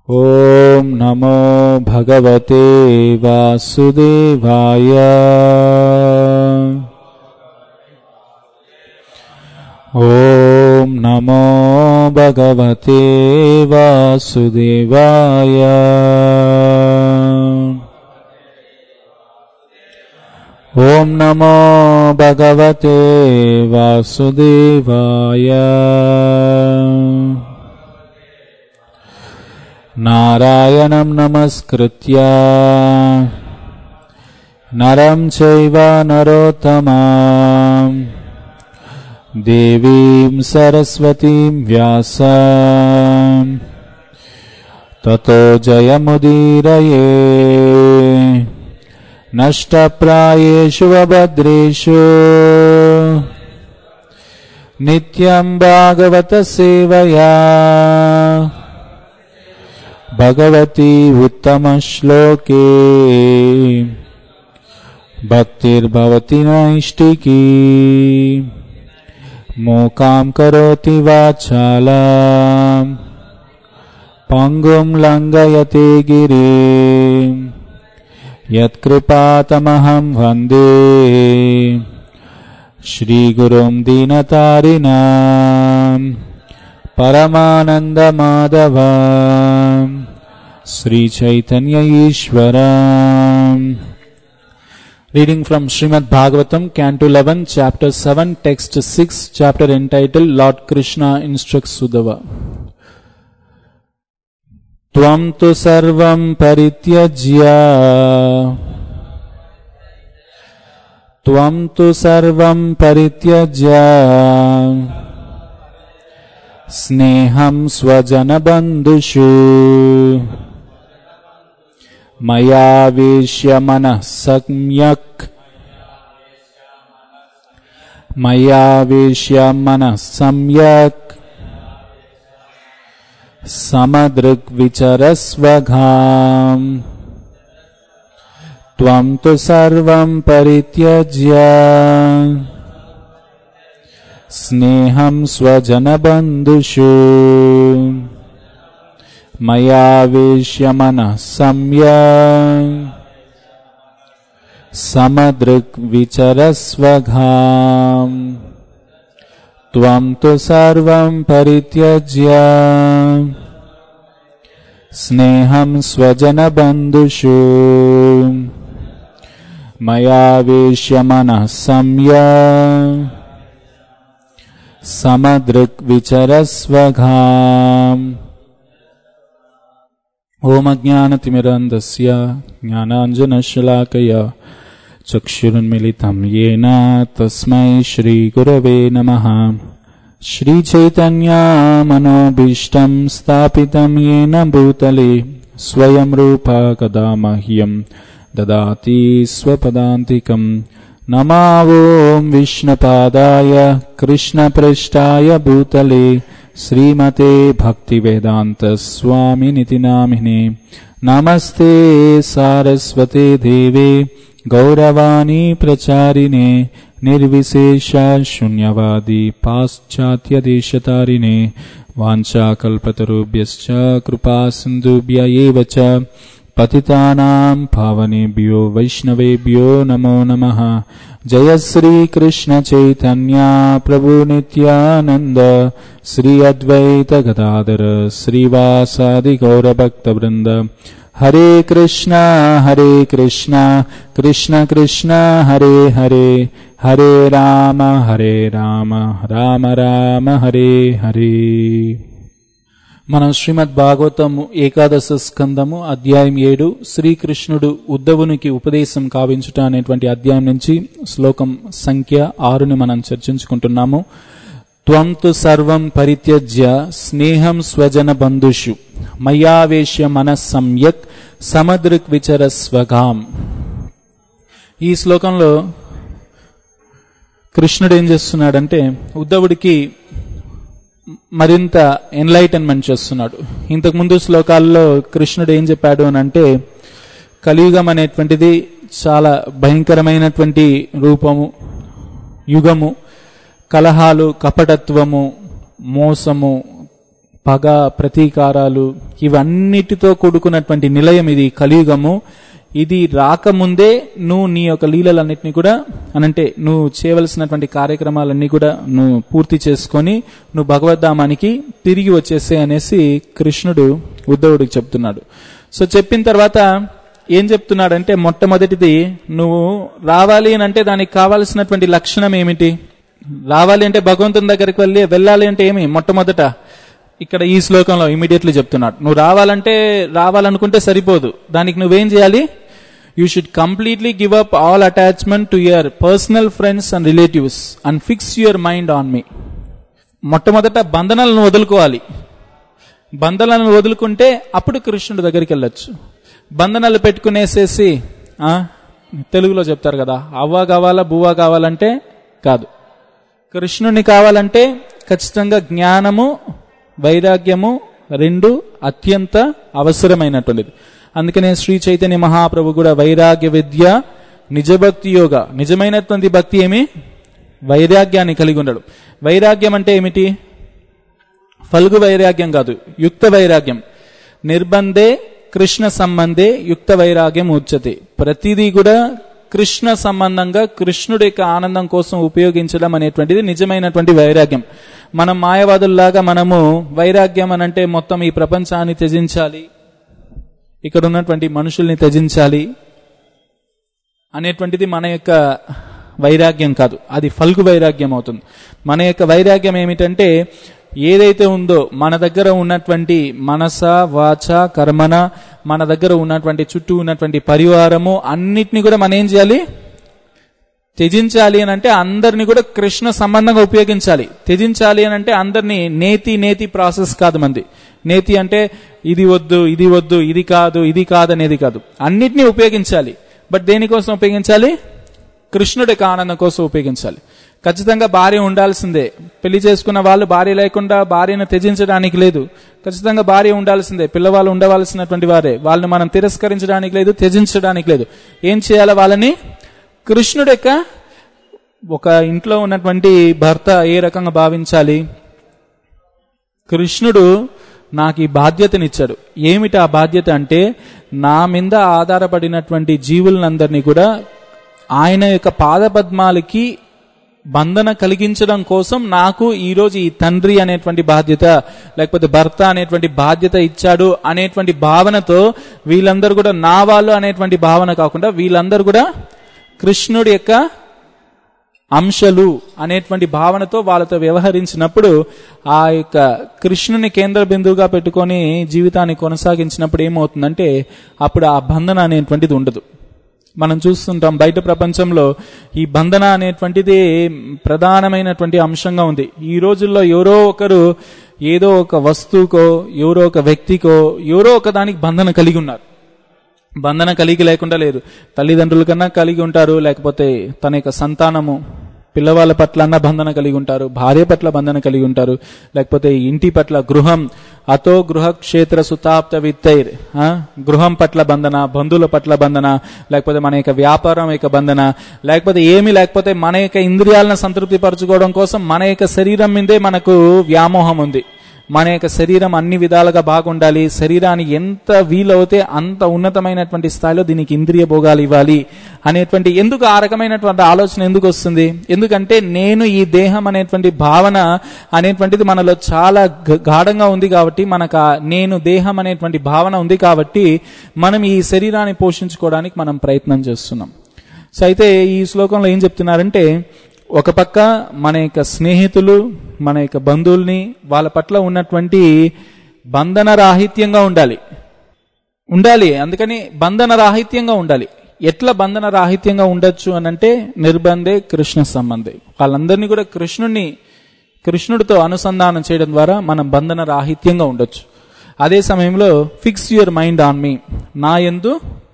ॐ नमो भगवते वासुदेवाय ॐ नमो भगवते वासुदेवाय ॐ नमो भगवते वासुदेवाय नारायणं नमस्कृत्य नरं चैव नरोत्तमा देवीं सरस्वतीं व्यास ततो जयमुदीरये नष्टप्रायेषु वभद्रेषु नित्यं भागवतसेवया भगवती उत्तमश्लोके भक्तिर्भवति नैष्टिकी मूकां करोति वाचालाम् पङ्गुं लङ्घयते गिरिम् यत्कृपातमहं वन्दे श्रीगुरुं दीनतारिणाम् परमानन्दमाधव Sri Chaitanya ईश्वरम् Reading from Srimad Bhagavatam, Canto 11, Chapter 7, Text 6, Chapter entitled Lord Krishna Instructs Sudhava. त्वं तु सर्वं परित्यज्य त्वं तु सर्वं परित्यज्य स्नेहं स्वजनबन्धुषु मयावेश्य मनः सम्यक् मयावेश्य मनः सम्यक् समदृग्विचरस्वघाम् त्वं तु सर्वं परित्यज्य स्नेहं स्वजनबन्धुषु मयावेश्य मनः सम्यक् समदृग्विचरस्वघाम् त्वं तु सर्वं परित्यज्य स्नेहं स्वजनबन्धुषु मयावेश्य मनः सम्यक् समदृग्विचरस्वघाम् ओमज्ञानतिमिरन्दस्य ज्ञानाञ्जनशलाकया चक्षुरुन्मिलितं येन तस्मै श्रीगुरवे नमः श्रीचैतन्यामनोभीष्टं स्थापितं येन भूतले स्वयं रूपा कदा मह्यं ददाति स्वपदान्तिकम् नमावो विष्णुपादाय कृष्णपृष्ठाय भूतले श्रीमते भक्तिवेदान्तस्वामिनिति नामिने नमस्ते सारस्वते देवे गौरवाणी प्रचारिणे निर्विशेषा शून्यवादी पाश्चात्यदेशतारिणे वाञ्छाकल्पतरुभ्यश्च कृपा सिन्धुभ्य एव च पतितानां पावनेभ्यो वैष्णवेभ्यो नमो नमः जय श्रीकृष्णचैतन्या प्रभुनित्यानन्द श्री अद्वैत गदाधर श्रीवासादिगौरभक्तवृन्द हरे कृष्णा हरे कृष्णा कृष्ण कृष्ण हरे हरे हरे राम हरे राम రామ రామ హరే హరే మనం శ్రీమద్ భాగవతము ఏకాదశ స్కందము అధ్యాయం ఏడు శ్రీకృష్ణుడు ఉద్ధవునికి ఉపదేశం కావించుట అనేటువంటి అధ్యాయం నుంచి శ్లోకం సంఖ్య ఆరుని మనం చర్చించుకుంటున్నాము త్వం తు సర్వం పరిత్యజ్య స్నేహం స్వజన బంధుషు మయావేశ్య మన సమ్యక్ సమదృక్ విచర స్వగాం ఈ శ్లోకంలో కృష్ణుడు ఏం చేస్తున్నాడంటే ఉద్ధవుడికి మరింత ఎన్లైటన్మెంట్ చేస్తున్నాడు ఇంతకు ముందు శ్లోకాల్లో కృష్ణుడు ఏం చెప్పాడు అని అంటే కలియుగం అనేటువంటిది చాలా భయంకరమైనటువంటి రూపము యుగము కలహాలు కపటత్వము మోసము పగ ప్రతీకారాలు ఇవన్నిటితో కూడుకున్నటువంటి నిలయం ఇది కలియుగము ఇది రాకముందే నువ్వు నీ యొక్క లీలలన్నింటినీ కూడా అనంటే నువ్వు చేయవలసినటువంటి కార్యక్రమాలన్నీ కూడా నువ్వు పూర్తి చేసుకొని నువ్వు భగవద్ధామానికి తిరిగి వచ్చేసే అనేసి కృష్ణుడు ఉద్ధవుడికి చెప్తున్నాడు సో చెప్పిన తర్వాత ఏం చెప్తున్నాడంటే మొట్టమొదటిది నువ్వు రావాలి అని అంటే దానికి కావాల్సినటువంటి లక్షణం ఏమిటి రావాలి అంటే భగవంతుని దగ్గరికి వెళ్ళి వెళ్ళాలి అంటే ఏమి మొట్టమొదట ఇక్కడ ఈ శ్లోకంలో ఇమీడియట్లీ చెప్తున్నాడు నువ్వు రావాలంటే రావాలనుకుంటే సరిపోదు దానికి నువ్వేం చేయాలి you should completely give up all attachment to your personal friends and relatives and fix your mind on me మొట్టమొదట బంధనాలను వదులుకోవాలి బంధనాలను వదులుకుంటే అప్పుడు కృష్ణుడి దగ్గరికి వెళ్ళొచ్చు బంధనాలు పెట్టుకునేసేసి ఆ, తెలుగులో చెప్తారు కదా అవ్వ కావాలా బువ్వ కావాలంటే కాదు కృష్ణుని కావాలంటే ఖచ్చితంగా జ్ఞానము వైరాగ్యము రెండు అత్యంత అవసరమైనటువంటిది అందుకనే శ్రీ చైతన్య మహాప్రభు కూడా వైరాగ్య విద్య నిజభక్తి యోగ నిజమైనటువంటి భక్తి ఏమి వైరాగ్యాన్ని కలిగి ఉండడు వైరాగ్యం అంటే ఏమిటి ఫల్గు వైరాగ్యం కాదు యుక్త వైరాగ్యం నిర్బంధే కృష్ణ సంబంధే యుక్త వైరాగ్యం ఉచ్యతే ప్రతిదీ కూడా కృష్ణ సంబంధంగా కృష్ణుడి యొక్క ఆనందం కోసం ఉపయోగించడం అనేటువంటిది నిజమైనటువంటి వైరాగ్యం మనం మాయవాదుల్లాగా మనము వైరాగ్యం అనంటే మొత్తం ఈ ప్రపంచాన్ని త్యజించాలి ఇక్కడ ఉన్నటువంటి మనుషుల్ని త్యజించాలి అనేటువంటిది మన యొక్క వైరాగ్యం కాదు అది ఫల్గు వైరాగ్యం అవుతుంది మన యొక్క వైరాగ్యం ఏమిటంటే ఏదైతే ఉందో మన దగ్గర ఉన్నటువంటి మనస వాచ కర్మన మన దగ్గర ఉన్నటువంటి చుట్టూ ఉన్నటువంటి పరివారము అన్నిటిని కూడా మనం ఏం చేయాలి త్యజించాలి అని అంటే అందరిని కూడా కృష్ణ సంబంధంగా ఉపయోగించాలి త్యజించాలి అని అంటే అందరినీ నేతి నేతి ప్రాసెస్ కాదు మంది నేతి అంటే ఇది వద్దు ఇది వద్దు ఇది కాదు ఇది కాదు అనేది కాదు అన్నిటినీ ఉపయోగించాలి బట్ దేనికోసం ఉపయోగించాలి కృష్ణుడి యొక్క ఆనందం కోసం ఉపయోగించాలి ఖచ్చితంగా భార్య ఉండాల్సిందే పెళ్లి చేసుకున్న వాళ్ళు భార్య లేకుండా భార్యను త్యజించడానికి లేదు ఖచ్చితంగా భార్య ఉండాల్సిందే పిల్లవాళ్ళు ఉండవలసినటువంటి వారే వాళ్ళని మనం తిరస్కరించడానికి లేదు త్యజించడానికి లేదు ఏం చేయాలి వాళ్ళని కృష్ణుడి యొక్క ఒక ఇంట్లో ఉన్నటువంటి భర్త ఏ రకంగా భావించాలి కృష్ణుడు నాకు ఈ బాధ్యతనిచ్చాడు ఏమిటి ఆ బాధ్యత అంటే నా మీద ఆధారపడినటువంటి జీవులందరినీ కూడా ఆయన యొక్క పాదపద్మాలకి బంధన కలిగించడం కోసం నాకు ఈరోజు ఈ తండ్రి అనేటువంటి బాధ్యత లేకపోతే భర్త అనేటువంటి బాధ్యత ఇచ్చాడు అనేటువంటి భావనతో వీళ్ళందరూ కూడా నా వాళ్ళు అనేటువంటి భావన కాకుండా వీళ్ళందరూ కూడా కృష్ణుడి యొక్క అంశలు అనేటువంటి భావనతో వాళ్ళతో వ్యవహరించినప్పుడు ఆ యొక్క కృష్ణుని కేంద్ర బిందువుగా పెట్టుకొని జీవితాన్ని కొనసాగించినప్పుడు ఏమవుతుందంటే అప్పుడు ఆ బంధన అనేటువంటిది ఉండదు మనం చూస్తుంటాం బయట ప్రపంచంలో ఈ బంధన అనేటువంటిది ప్రధానమైనటువంటి అంశంగా ఉంది ఈ రోజుల్లో ఎవరో ఒకరు ఏదో ఒక వస్తువుకో ఎవరో ఒక వ్యక్తికో ఎవరో ఒక దానికి బంధన కలిగి ఉన్నారు బంధన కలిగి లేకుండా లేదు తల్లిదండ్రుల కన్నా కలిగి ఉంటారు లేకపోతే తన యొక్క సంతానము పిల్లవాళ్ళ పట్ల అన్న బంధన కలిగి ఉంటారు భార్య పట్ల బంధన కలిగి ఉంటారు లేకపోతే ఇంటి పట్ల గృహం అతో గృహ క్షేత్ర సుతాప్త విత్తైర్ ఆ? గృహం పట్ల బంధన బంధువుల పట్ల బంధన లేకపోతే మన యొక్క వ్యాపారం యొక్క బంధన లేకపోతే ఏమీ లేకపోతే మన యొక్క ఇంద్రియాలను సంతృప్తి పరచుకోవడం కోసం మన యొక్క శరీరం మీదే మనకు వ్యామోహం ఉంది మన యొక్క శరీరం అన్ని విధాలుగా బాగుండాలి శరీరాన్ని ఎంత వీలవుతే అంత ఉన్నతమైనటువంటి స్థాయిలో దీనికి ఇంద్రియ భోగాలు ఇవ్వాలి అనేటువంటి ఎందుకు ఆ రకమైనటువంటి ఆలోచన ఎందుకు వస్తుంది ఎందుకంటే నేను ఈ దేహం అనేటువంటి భావన అనేటువంటిది మనలో చాలా గ- గాఢంగా ఉంది కాబట్టి మనకు ఆ నేను దేహం అనేటువంటి భావన ఉంది కాబట్టి మనం ఈ శరీరాన్ని పోషించుకోవడానికి మనం ప్రయత్నం చేస్తున్నాం సో అయితే ఈ శ్లోకంలో ఏం చెప్తున్నారంటే ఒక పక్క మన యొక్క స్నేహితులు మన యొక్క బంధువుల్ని వాళ్ళ పట్ల ఉన్నటువంటి బంధన రాహిత్యంగా ఉండాలి ఉండాలి అందుకని బంధన రాహిత్యంగా ఉండాలి ఎట్లా బంధన రాహిత్యంగా ఉండొచ్చు అని అంటే నిర్బంధే కృష్ణ సంబంధే వాళ్ళందరినీ కూడా కృష్ణుడిని కృష్ణుడితో అనుసంధానం చేయడం ద్వారా మనం బంధన రాహిత్యంగా ఉండొచ్చు అదే సమయంలో fix your mind on me నా ఎందు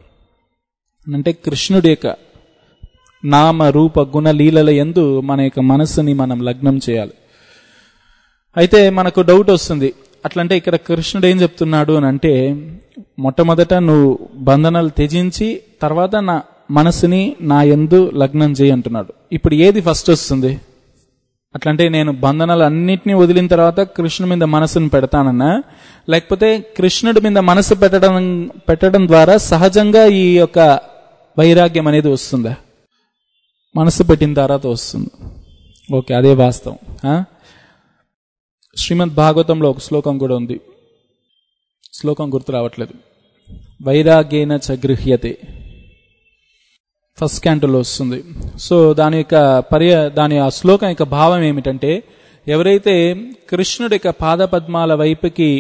అంటే కృష్ణుడి యొక్క నామ రూప గుణ లీలల ఎందు మన యొక్క మనస్సుని మనం లగ్నం చేయాలి అయితే మనకు డౌట్ వస్తుంది అట్లంటే ఇక్కడ కృష్ణుడు ఏం చెప్తున్నాడు అని అంటే మొట్టమొదట నువ్వు బంధనాలు త్యజించి తర్వాత నా మనసుని నా ఎందు లగ్నం చేయి అంటున్నాడు ఇప్పుడు ఏది ఫస్ట్ వస్తుంది అట్లంటే నేను బంధనాలు అన్నిటినీ వదిలిన తర్వాత కృష్ణుడి మీద మనసును పెడతానన్నా లేకపోతే కృష్ణుడి మీద మనసు పెట్టడం పెట్టడం ద్వారా సహజంగా ఈ యొక్క వైరాగ్యం అనేది వస్తుందా మనసు పెట్టిన తర్వాత వస్తుంది ఓకే అదే వాస్తవం ఆ? శ్రీమద్ భాగవతంలో ఒక శ్లోకం కూడా ఉంది శ్లోకం గుర్తు రావట్లేదు వైరాగ్యేన చ గృహ్యతే ఫస్ట్ క్యాంటులో వస్తుంది సో దాని యొక్క పర్య దాని ఆ శ్లోకం యొక్క భావం ఏమిటంటే ఎవరైతే కృష్ణుడి యొక్క పాదపద్మాల వైపుకి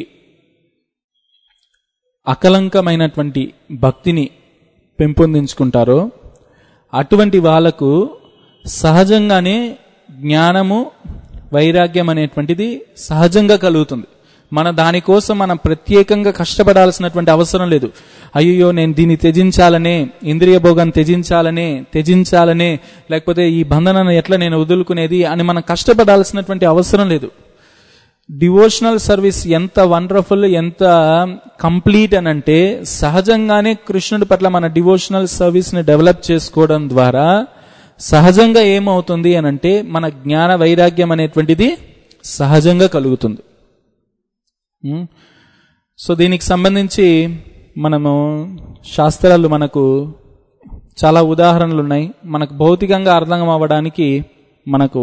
అకలంకమైనటువంటి భక్తిని పెంపొందించుకుంటారో అటువంటి వాళ్లకు సహజంగానే జ్ఞానము వైరాగ్యం అనేటువంటిది సహజంగా కలుగుతుంది మన దానికోసం మనం ప్రత్యేకంగా కష్టపడాల్సినటువంటి అవసరం లేదు అయ్యో నేను దీన్ని త్యజించాలనే ఇంద్రియ భోగాన్ని త్యజించాలనే త్యజించాలనే లేకపోతే ఈ బంధనాన్ని ఎట్లా నేను వదులుకునేది అని మనం కష్టపడాల్సినటువంటి అవసరం లేదు డివోషనల్ సర్వీస్ ఎంత వండర్ఫుల్ ఎంత కంప్లీట్ అని అంటే సహజంగానే కృష్ణుడి పట్ల మన డివోషనల్ సర్వీస్ ని డెవలప్ చేసుకోవడం ద్వారా సహజంగా ఏమవుతుంది అని అంటే మన జ్ఞాన వైరాగ్యం అనేటువంటిది సహజంగా కలుగుతుంది ఉం? సో దీనికి సంబంధించి మనము శాస్త్రాలు మనకు చాలా ఉదాహరణలు ఉన్నాయి మనకు భౌతికంగా అర్థం అవ్వడానికి మనకు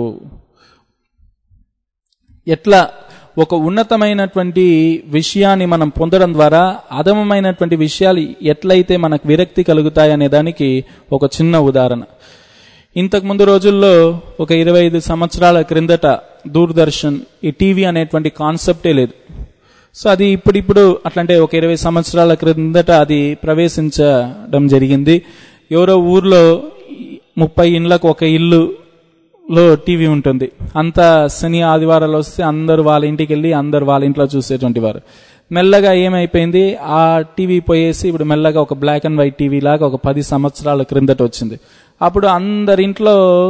ఎట్లా ఒక ఉన్నతమైనటువంటి విషయాన్ని మనం పొందడం ద్వారా అధమమైనటువంటి విషయాలు ఎట్లయితే మనకు విరక్తి కలుగుతాయి అనే దానికి ఒక చిన్న ఉదాహరణ ఇంతకు ముందు రోజుల్లో ఒక ఇరవై ఐదు సంవత్సరాల క్రిందట దూరదర్శన్ ఈ టీవీ అనేటువంటి కాన్సెప్టే లేదు సో అది ఇప్పుడిప్పుడు అట్లంటే ఒక ఇరవై సంవత్సరాల క్రిందట అది ప్రవేశించడం జరిగింది ఎవరో ఊర్లో ముప్పై ఇండ్లకు ఒక ఇల్లు లో టీవీ ఉంటుంది అంత శని ఆదివారాలు వస్తే అందరు వాళ్ళ ఇంటికి వెళ్ళి అందరు వాళ్ళ ఇంట్లో చూసేటువంటి వారు మెల్లగా ఏమైపోయింది ఆ టీవీ పోయేసి ఇప్పుడు మెల్లగా ఒక బ్లాక్ అండ్ వైట్ టీవీ లాగా ఒక పది సంవత్సరాల క్రిందట వచ్చింది అప్పుడు అందరింట్లో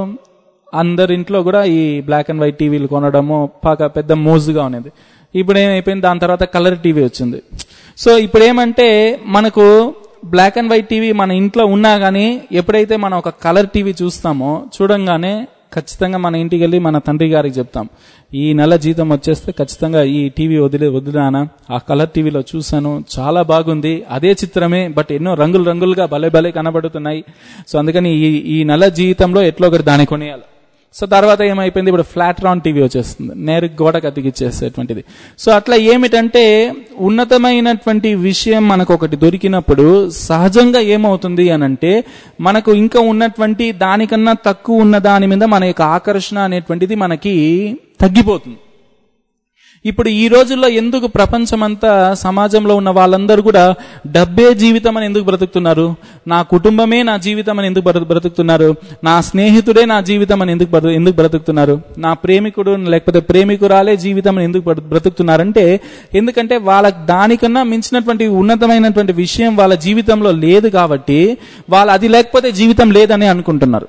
అందరింట్లో కూడా ఈ బ్లాక్ అండ్ వైట్ టీవీలు కొనడము పాక పెద్ద మోజుగా ఉన్నది ఇప్పుడు ఏమైపోయింది దాని తర్వాత కలర్ టీవీ వచ్చింది సో ఇప్పుడు ఏమంటే మనకు బ్లాక్ అండ్ వైట్ టీవీ మన ఇంట్లో ఉన్నా కానీ ఎప్పుడైతే మనం ఒక కలర్ టీవీ చూస్తామో చూడంగానే ఖచ్చితంగా మన ఇంటికి వెళ్ళి మన తండ్రి గారికి చెప్తాం ఈ నెల జీతం వచ్చేస్తే ఖచ్చితంగా ఈ టీవీ వదిలే వదిలానా ఆ కలర్ టీవీలో చూశాను చాలా బాగుంది అదే చిత్రమే బట్ ఎన్నో రంగులు రంగులుగా భలే భలే కనబడుతున్నాయి సో అందుకని ఈ ఈ నెల జీవితంలో ఎట్లా ఒకటి దాన్ని కొనేయాలి సో తర్వాత ఏమైపోయింది ఇప్పుడు ఫ్లాట్ రౌండ్ టీవీ వచ్చేస్తుంది నేరు గోడకు అతికిచ్చేసేటువంటిది సో అట్లా ఏమిటంటే ఉన్నతమైనటువంటి విషయం మనకు ఒకటి దొరికినప్పుడు సహజంగా ఏమవుతుంది అనంటే మనకు ఇంకా ఉన్నటువంటి దానికన్నా తక్కువ ఉన్న దాని మీద మన యొక్క ఆకర్షణ అనేటువంటిది మనకి తగ్గిపోతుంది ఇప్పుడు ఈ రోజుల్లో ఎందుకు ప్రపంచమంతా సమాజంలో ఉన్న వాళ్ళందరూ కూడా డబ్బే జీవితం అని ఎందుకు బ్రతుకుతున్నారు నా కుటుంబమే నా జీవితం అని ఎందుకు బ్రతు- బ్రతుకుతున్నారు నా స్నేహితుడే నా జీవితం అని ఎందుకు బ్రతు- ఎందుకు బ్రతుకుతున్నారు నా ప్రేమికుడు లేకపోతే ప్రేమికురాలే జీవితం అని ఎందుకు బ్రతు- బ్రతుకుతున్నారంటే ఎందుకంటే వాళ్ళ దానికన్నా మించినటువంటి ఉన్నతమైనటువంటి విషయం వాళ్ళ జీవితంలో లేదు కాబట్టి వాళ్ళు అది లేకపోతే జీవితం లేదని అనుకుంటున్నారు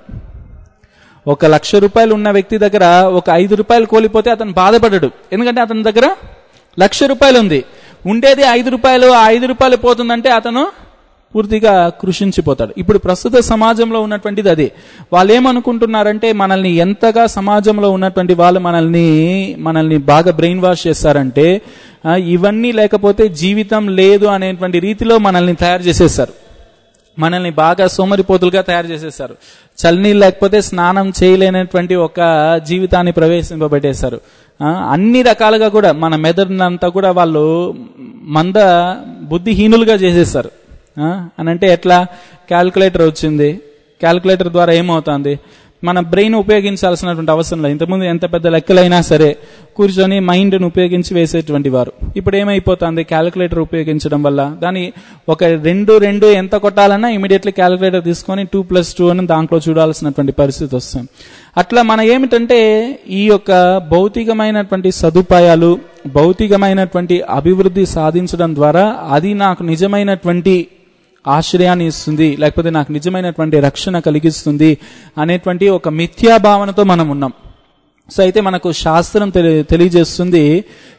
ఒక లక్ష రూపాయలు ఉన్న వ్యక్తి దగ్గర ఒక ఐదు రూపాయలు కోల్పోతే అతను బాధపడడు ఎందుకంటే అతని దగ్గర లక్ష రూపాయలు ఉంది ఉండేది ఐదు రూపాయలు ఆ ఐదు రూపాయలు పోతుందంటే అతను పూర్తిగా కృషించిపోతాడు ఇప్పుడు ప్రస్తుత సమాజంలో ఉన్నటువంటిది అదే వాళ్ళు ఏమనుకుంటున్నారంటే మనల్ని ఎంతగా సమాజంలో ఉన్నటువంటి వాళ్ళు మనల్ని మనల్ని బాగా బ్రెయిన్ వాష్ చేస్తారంటే ఆ, ఇవన్నీ లేకపోతే జీవితం లేదు అనేటువంటి రీతిలో మనల్ని తయారు చేసేస్తారు మనల్ని బాగా సోమరిపోతులుగా తయారు చేసేసారు చల్లనీళ్ళు లేకపోతే స్నానం చేయలేనటువంటి ఒక జీవితాన్ని ప్రవేశింపబెట్టేశారు ఆ, అన్ని రకాలుగా కూడా మన మెదడునంతా కూడా వాళ్ళు మంద బుద్ధిహీనులుగా చేసేస్తారు ఆ, అని అంటే ఎట్లా క్యాల్కులేటర్ వచ్చింది క్యాల్కులేటర్ ద్వారా ఏమవుతుంది మన బ్రెయిన్ ఉపయోగించాల్సినటువంటి అవసరం లేదు ఇంతకుముందు ఎంత పెద్ద లెక్కలైనా సరే కూర్చొని మైండ్ను ఉపయోగించి వేసేటువంటి వారు ఇప్పుడు ఏమైపోతుంది క్యాలిక్యులేటర్ ఉపయోగించడం వల్ల దాని ఒక రెండు రెండు ఎంత కొట్టాలన్నా ఇమీడియట్లీ క్యాలిక్యులేటర్ తీసుకొని టూ ప్లస్ టూ అని దాంట్లో చూడాల్సినటువంటి పరిస్థితి వస్తుంది అట్లా మన ఏమిటంటే ఈ యొక్క భౌతికమైనటువంటి సదుపాయాలు భౌతికమైనటువంటి అభివృద్ధి సాధించడం ద్వారా అది నాకు నిజమైనటువంటి ఆశ్రయాన్ని ఇస్తుంది లేకపోతే నాకు నిజమైనటువంటి రక్షణ కలిగిస్తుంది అనేటువంటి ఒక మిథ్యా భావనతో మనం ఉన్నాం సో అయితే మనకు శాస్త్రం తెలి తెలియజేస్తుంది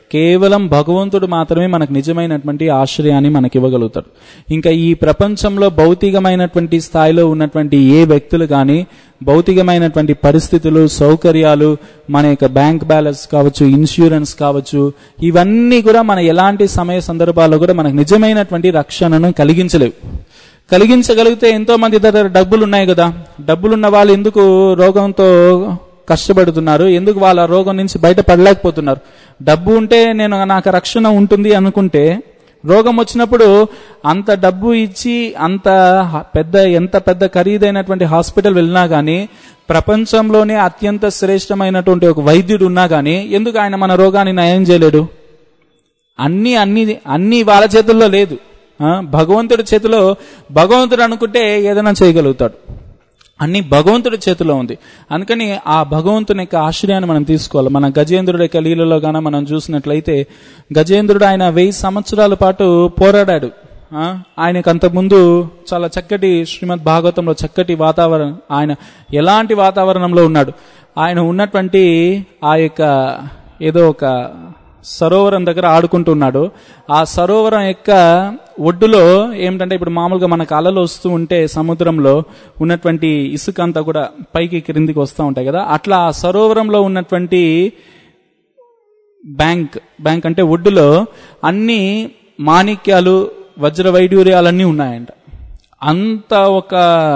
కేవలం భగవంతుడు మాత్రమే మనకు నిజమైనటువంటి ఆశ్రయాన్ని మనకి ఇవ్వగలుగుతాడు ఇంకా ఈ ప్రపంచంలో భౌతికమైనటువంటి స్థాయిలో ఉన్నటువంటి ఏ వ్యక్తులు కానీ భౌతికమైనటువంటి పరిస్థితులు సౌకర్యాలు మన యొక్క బ్యాంక్ బ్యాలెన్స్ కావచ్చు ఇన్సూరెన్స్ కావచ్చు ఇవన్నీ కూడా మన ఎలాంటి సమయ సందర్భాల్లో కూడా మనకు నిజమైనటువంటి రక్షణను కలిగించలేవు కలిగించగలిగితే ఎంతో మంది దగ్గర డబ్బులు ఉన్నాయి కదా డబ్బులున్న వాళ్ళు ఎందుకు రోగంతో కష్టపడుతున్నారు ఎందుకు వాళ్ళ రోగం నుంచి బయటపడలేకపోతున్నారు డబ్బు ఉంటే నేను నాకు రక్షణ ఉంటుంది అనుకుంటే రోగం వచ్చినప్పుడు అంత డబ్బు ఇచ్చి అంత హ- పెద్ద ఎంత పెద్ద ఖరీదైనటువంటి హాస్పిటల్ వెళ్ళినా గానీ ప్రపంచంలోనే అత్యంత శ్రేష్టమైనటువంటి ఒక వైద్యుడు ఉన్నా గానీ ఎందుకు ఆయన మన రోగాన్ని నయం చేయలేడు అన్ని అన్ని అన్ని వాళ్ళ చేతుల్లో లేదు ఆ, భగవంతుడి చేతిలో భగవంతుడు అనుకుంటే ఏదైనా చేయగలుగుతాడు అన్ని భగవంతుడి చేతిలో ఉంది అందుకని ఆ భగవంతుని యొక్క ఆశ్రయాన్ని మనం తీసుకోవాలి మన గజేంద్రుడి యొక్క లీలలో గాన మనం చూసినట్లయితే గజేంద్రుడు ఆయన వెయ్యి సంవత్సరాల పాటు పోరాడాడు ఆ, ఆయనకు అంతకుముందు చాలా చక్కటి శ్రీమద్ భాగవతంలో చక్కటి వాతావరణం ఆయన ఎలాంటి వాతావరణంలో ఉన్నాడు ఆయన ఉన్నటువంటి ఆ యొక్క ఏదో ఒక సరోవరం దగ్గర ఆడుకుంటున్నాడు ఆ సరోవరం యొక్క ఒడ్డులో ఏమిటంటే ఇప్పుడు మామూలుగా మనకు అలలు వస్తూ ఉంటే సముద్రంలో ఉన్నటువంటి ఇసుక అంతా కూడా పైకి క్రిందికి వస్తూ ఉంటాయి కదా అట్లా ఆ సరోవరంలో ఉన్నటువంటి బ్యాంక్ బ్యాంక్ అంటే ఒడ్డులో అన్ని మాణిక్యాలు వజ్ర వైడూర్యాలన్నీ ఉన్నాయంట అంత ఒక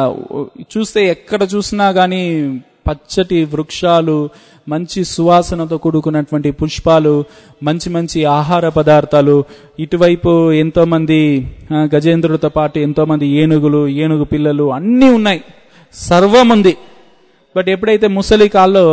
చూస్తే ఎక్కడ చూసినా గాని పచ్చటి వృక్షాలు మంచి సువాసనతో కూడుకున్నటువంటి పుష్పాలు మంచి మంచి ఆహార పదార్థాలు ఇటువైపు ఎంతో మంది ఆ, గజేంద్రుడితో పాటు ఎంతో మంది ఏనుగులు ఏనుగు పిల్లలు అన్నీ ఉన్నాయి సర్వం ఉంది బట్ ఎప్పుడైతే ముసలి కాల్లో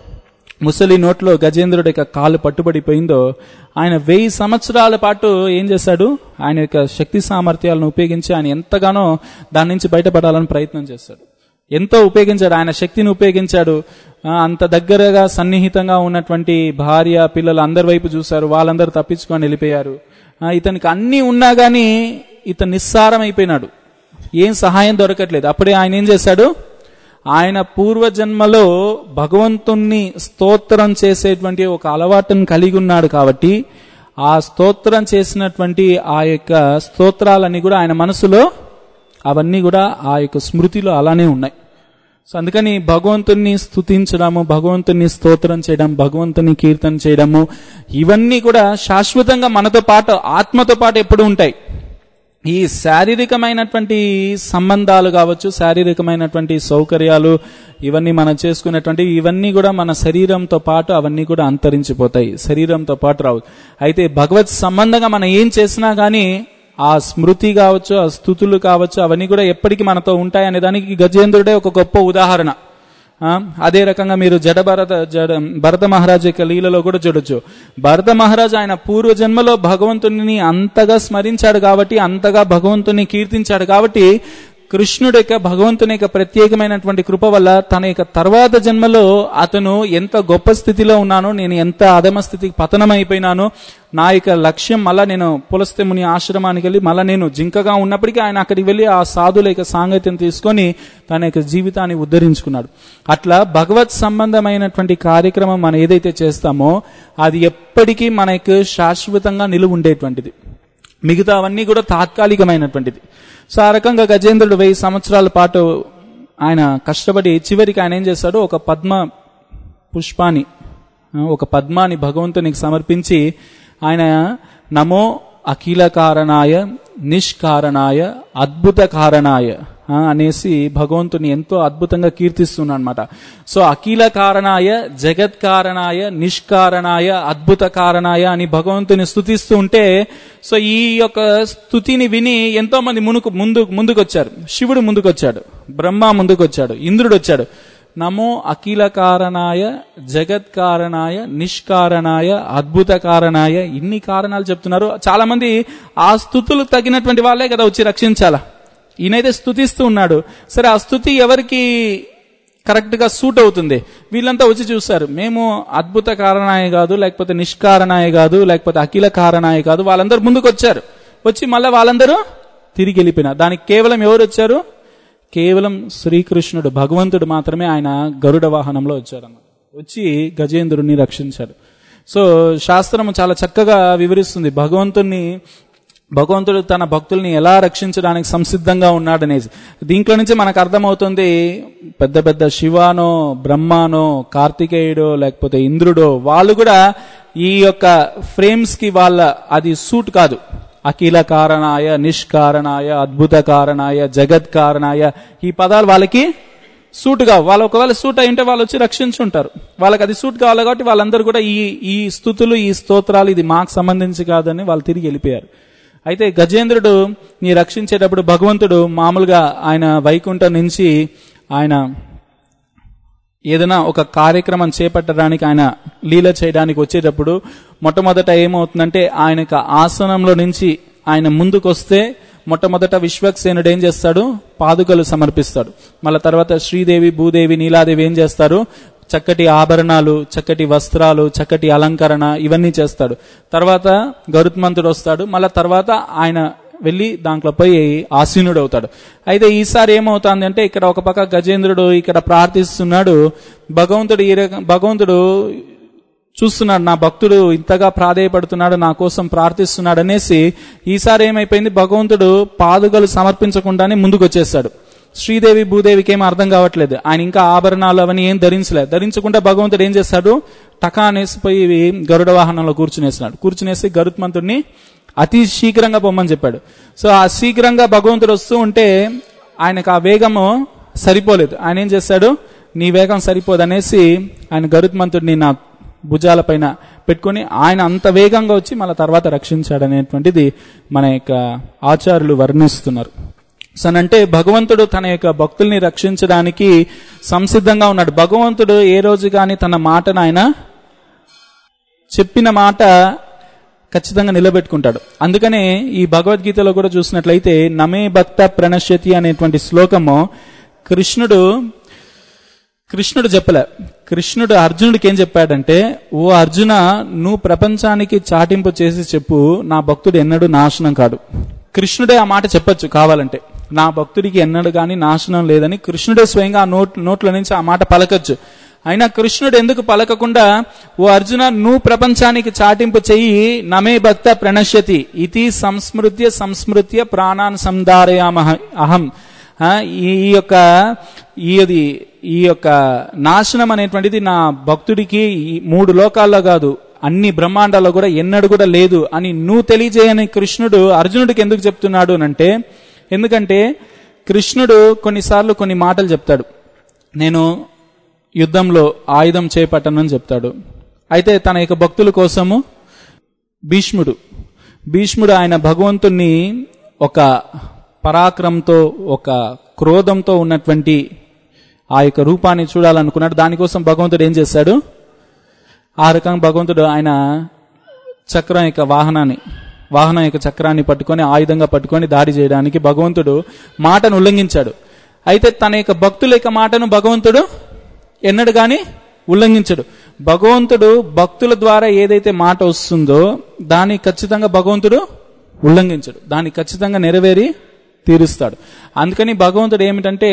ముసలి నోట్లో గజేంద్రుడి యొక్క కాలు పట్టుబడిపోయిందో ఆయన వెయ్యి సంవత్సరాల పాటు ఏం చేశాడు ఆయన యొక్క శక్తి సామర్థ్యాలను ఉపయోగించి ఆయన ఎంతగానో దాని నుంచి బయటపడాలని ప్రయత్నం చేశాడు ఎంతో ఉపయోగించాడు ఆయన శక్తిని ఉపయోగించాడు ఆ, అంత దగ్గరగా సన్నిహితంగా ఉన్నటువంటి భార్య పిల్లలు అందరి వైపు చూశారు వాళ్ళందరూ తప్పించుకొని వెళ్ళిపోయారు ఆ, ఇతనికి అన్నీ ఉన్నా గానీ ఇతను నిస్సారం అయిపోయినాడు ఏం సహాయం దొరకట్లేదు అప్పుడే ఆయన ఏం చేశాడు ఆయన పూర్వజన్మలో భగవంతుణ్ణి స్తోత్రం చేసేటువంటి ఒక అలవాటును కలిగి ఉన్నాడు కాబట్టి ఆ స్తోత్రం చేసినటువంటి ఆ యొక్క స్తోత్రాలన్నీ కూడా ఆయన మనసులో అవన్నీ కూడా ఆ యొక్క స్మృతిలో అలానే ఉన్నాయి సో అందుకని భగవంతుణ్ణి స్తుతించడము భగవంతుణ్ణి స్తోత్రం చేయడం భగవంతుని కీర్తన చేయడము ఇవన్నీ కూడా శాశ్వతంగా మనతో పాటు ఆత్మతో పాటు ఎప్పుడు ఉంటాయి ఈ శారీరకమైనటువంటి సంబంధాలు కావచ్చు శారీరకమైనటువంటి సౌకర్యాలు ఇవన్నీ మనం చేసుకునేటువంటి ఇవన్నీ కూడా మన శరీరంతో పాటు అవన్నీ కూడా అంతరించిపోతాయి శరీరంతో పాటు రావు అయితే భగవత్ సంబంధంగా మనం ఏం చేసినా గానీ ఆ స్మృతి కావచ్చు ఆ స్థుతులు కావచ్చు అవన్నీ కూడా ఎప్పటికీ మనతో ఉంటాయి అనే దానికి గజేంద్రుడే ఒక గొప్ప ఉదాహరణ ఆ, అదే రకంగా మీరు జడ భరత జడ భరత మహారాజు యొక్క లీలలో కూడా చూడొచ్చు భరత మహారాజు ఆయన పూర్వజన్మలో భగవంతుని అంతగా స్మరించాడు కాబట్టి అంతగా భగవంతుని కీర్తించాడు కాబట్టి కృష్ణుడు యొక్క భగవంతుని యొక్క ప్రత్యేకమైనటువంటి కృప వల్ల తన యొక్క తర్వాత జన్మలో అతను ఎంత గొప్ప స్థితిలో ఉన్నానో నేను ఎంత అధమ స్థితికి పతనమైపోయినానో నా యొక్క లక్ష్యం మళ్ళా నేను పులస్తే ముని ఆశ్రమానికి వెళ్ళి మళ్ళా నేను జింకగా ఉన్నప్పటికీ ఆయన అక్కడికి వెళ్ళి ఆ సాధుల యొక్క సాంగత్యం తీసుకొని తన యొక్క జీవితాన్ని ఉద్ధరించుకున్నాడు అట్లా భగవత్ సంబంధమైనటువంటి కార్యక్రమం మనం ఏదైతే చేస్తామో అది ఎప్పటికీ మనకు శాశ్వతంగా నిలువ ఉండేటువంటిది మిగతా అవన్నీ కూడా తాత్కాలికమైనటువంటిది సో ఆ రకంగా గజేంద్రుడు వెయ్యి సంవత్సరాల పాటు ఆయన కష్టపడి చివరికి ఆయన ఏం చేశాడు ఒక పద్మ పుష్పాన్ని ఆ, ఒక పద్మాని భగవంతునికి సమర్పించి ఆయన నమో అఖిల కారణాయ నిష్కారణాయ అద్భుత కారణాయ ఆ, అనేసి భగవంతుని ఎంతో అద్భుతంగా కీర్తిస్తున్నాడు అనమాట సో అఖిల కారణాయ జగత్ కారణాయ నిష్కారణాయ అద్భుత కారణాయ అని భగవంతుని స్తుతిస్తూ ఉంటే సో ఈ యొక్క స్థుతిని విని ఎంతో మంది మునుకు ముందు ముందుకొచ్చారు శివుడు ముందుకొచ్చాడు బ్రహ్మ ముందుకొచ్చాడు ఇంద్రుడు వచ్చాడు నమో అఖిల కారణాయ జగత్ కారణాయ నిష్కారణాయ అద్భుత కారణాయ ఇన్ని కారణాలు చెప్తున్నారు చాలా మంది ఆ స్థుతులు తగినటువంటి వాళ్ళే కదా వచ్చి రక్షించాలా ఈయనైతే స్థుతిస్తూ ఉన్నాడు సరే ఆ స్థుతి ఎవరికి కరెక్ట్ గా సూట్ అవుతుంది వీళ్ళంతా వచ్చి చూస్తారు మేము అద్భుత కారణాయ కాదు లేకపోతే నిష్కారణాయ కాదు లేకపోతే అఖిల కారణాయ కాదు వాళ్ళందరూ ముందుకు వచ్చారు వచ్చి మళ్ళీ వాళ్ళందరూ తిరిగి వెళ్ళిపోయినారు దానికి కేవలం ఎవరు వచ్చారు కేవలం శ్రీకృష్ణుడు భగవంతుడు మాత్రమే ఆయన గరుడ వాహనంలో వచ్చాడన్నమాట వచ్చి గజేంద్రుడిని రక్షించాడు సో శాస్త్రము చాలా చక్కగా వివరిస్తుంది భగవంతుణ్ణి భగవంతుడు తన భక్తుల్ని ఎలా రక్షించడానికి సంసిద్ధంగా ఉన్నాడనేసి దీంట్లో నుంచి మనకు అర్థమవుతుంది పెద్ద పెద్ద శివానో బ్రహ్మానో కార్తికేయుడో లేకపోతే ఇంద్రుడో వాళ్ళు కూడా ఈ యొక్క ఫ్రేమ్స్ కి వాళ్ళ అది సూట్ కాదు అఖిల కారణాయ నిష్కారణాయ అద్భుత కారణాయ జగత్ కారణాయ ఈ పదాలు వాళ్ళకి సూట్ కావు వాళ్ళు ఒకవేళ సూట్ అయి ఉంటే వాళ్ళు వచ్చి రక్షించుంటారు వాళ్ళకి అది సూట్ కావాలి కాబట్టి వాళ్ళందరూ కూడా ఈ ఈ స్థుతులు ఈ స్తోత్రాలు ఇది మాకు సంబంధించి కాదని వాళ్ళు తిరిగి వెళ్ళిపోయారు అయితే గజేంద్రుడు నీ రక్షించేటప్పుడు భగవంతుడు మామూలుగా ఆయన వైకుంఠం నుంచి ఆయన ఏదైనా ఒక కార్యక్రమం చేపట్టడానికి ఆయన లీల చేయడానికి వచ్చేటప్పుడు మొట్టమొదట ఏమవుతుందంటే ఆయన యొక్క ఆసనంలో నుంచి ఆయన ముందుకు వస్తే మొట్టమొదట విశ్వక్సేనుడు ఏం చేస్తాడు పాదుకలు సమర్పిస్తాడు మళ్ళా తర్వాత శ్రీదేవి భూదేవి నీలాదేవి ఏం చేస్తారు చక్కటి ఆభరణాలు చక్కటి వస్త్రాలు చక్కటి అలంకరణ ఇవన్నీ చేస్తాడు తర్వాత గరుత్మంతుడు వస్తాడు మళ్ళా తర్వాత ఆయన వెళ్ళి దాంట్లో పోయి ఆసీనుడు అవుతాడు అయితే ఈసారి ఏమవుతుంది అంటే ఇక్కడ ఒక పక్క గజేంద్రుడు ఇక్కడ ప్రార్థిస్తున్నాడు భగవంతుడు ఈ రకం భగవంతుడు చూస్తున్నాడు నా భక్తుడు ఇంతగా ప్రాధేయపడుతున్నాడు నా కోసం ప్రార్థిస్తున్నాడు అనేసి ఈసారి ఏమైపోయింది భగవంతుడు పాదుకలు సమర్పించకుండానే ముందుకు వచ్చేస్తాడు శ్రీదేవి భూదేవికి ఏం అర్థం కావట్లేదు ఆయన ఇంకా ఆభరణాలు అవన్నీ ఏం ధరించలేదు ధరించకుండా భగవంతుడు ఏం చేస్తాడు టకా అనేసిపోయి గరుడ వాహనంలో కూర్చునేసినాడు కూర్చునేసి గరుత్మంతుడిని అతి శీఘ్రంగా పొమ్మని చెప్పాడు సో ఆ శీఘ్రంగా భగవంతుడు వస్తూ ఉంటే ఆయనకు ఆ వేగము సరిపోలేదు ఆయన ఏం చేశాడు నీ వేగం సరిపోదనేసి ఆయన గరుత్మంతుడిని నా భుజాలపైన పెట్టుకుని ఆయన అంత వేగంగా వచ్చి మళ్ళీ తర్వాత రక్షించాడు అనేటువంటిది మన యొక్క ఆచార్యులు వర్ణిస్తున్నారు సో అంటే భగవంతుడు తన యొక్క భక్తుల్ని రక్షించడానికి సంసిద్ధంగా ఉన్నాడు భగవంతుడు ఏ రోజు కానీ తన మాటను ఆయన చెప్పిన మాట ఖచ్చితంగా నిలబెట్టుకుంటాడు అందుకనే ఈ భగవద్గీతలో కూడా చూసినట్లయితే నమే భక్త ప్రణశ్యతి అనేటువంటి శ్లోకము కృష్ణుడు కృష్ణుడు చెప్పలే కృష్ణుడు అర్జునుడికి ఏం చెప్పాడంటే ఓ అర్జున నువ్వు ప్రపంచానికి చాటింపు చేసి చెప్పు నా భక్తుడు ఎన్నడూ నాశనం కాడు కృష్ణుడే ఆ మాట చెప్పొచ్చు కావాలంటే నా భక్తుడికి ఎన్నడు గాని నాశనం లేదని కృష్ణుడే స్వయంగా ఆ నోట్ నోట్ల నుంచి ఆ మాట పలకచ్చు అయినా కృష్ణుడు ఎందుకు పలకకుండా ఓ అర్జున నువ్వు ప్రపంచానికి చాటింపు చెయ్యి నమే భక్త ప్రణశ్యతి ఇది సంస్మృత్య సంస్మృత్య ప్రాణాన్ సంధారయామహ అహం ఆ, ఈ ఈ యొక్క ఈ ఈ యొక్క నాశనం అనేటువంటిది నా భక్తుడికి ఈ మూడు లోకాల్లో కాదు అన్ని బ్రహ్మాండాల్లో కూడా ఎన్నడు కూడా లేదు అని నువ్వు తెలియజేయని కృష్ణుడు అర్జునుడికి ఎందుకు చెప్తున్నాడు అనంటే ఎందుకంటే కృష్ణుడు కొన్నిసార్లు కొన్ని మాటలు చెప్తాడు నేను యుద్ధంలో ఆయుధం చేపట్టనని చెప్తాడు అయితే తన యొక్క భక్తుల కోసము భీష్ముడు భీష్ముడు ఆయన భగవంతుణ్ణి ఒక పరాక్రమంతో ఒక క్రోధంతో ఉన్నటువంటి ఆ యొక్క రూపాన్ని చూడాలనుకున్నాడు దానికోసం భగవంతుడు ఏం చేశాడు ఆ రకంగా భగవంతుడు ఆయన చక్రం యొక్క వాహనాన్ని వాహనం యొక్క చక్రాన్ని పట్టుకొని ఆయుధంగా పట్టుకొని దాడి చేయడానికి భగవంతుడు మాటను ఉల్లంఘించాడు అయితే తన యొక్క భక్తుల యొక్క మాటను భగవంతుడు ఎన్నడు గాని ఉల్లంఘించడు భగవంతుడు భక్తుల ద్వారా ఏదైతే మాట వస్తుందో దాన్ని ఖచ్చితంగా భగవంతుడు ఉల్లంఘించడు దాన్ని ఖచ్చితంగా నెరవేరి తీరుస్తాడు అందుకని భగవంతుడు ఏమిటంటే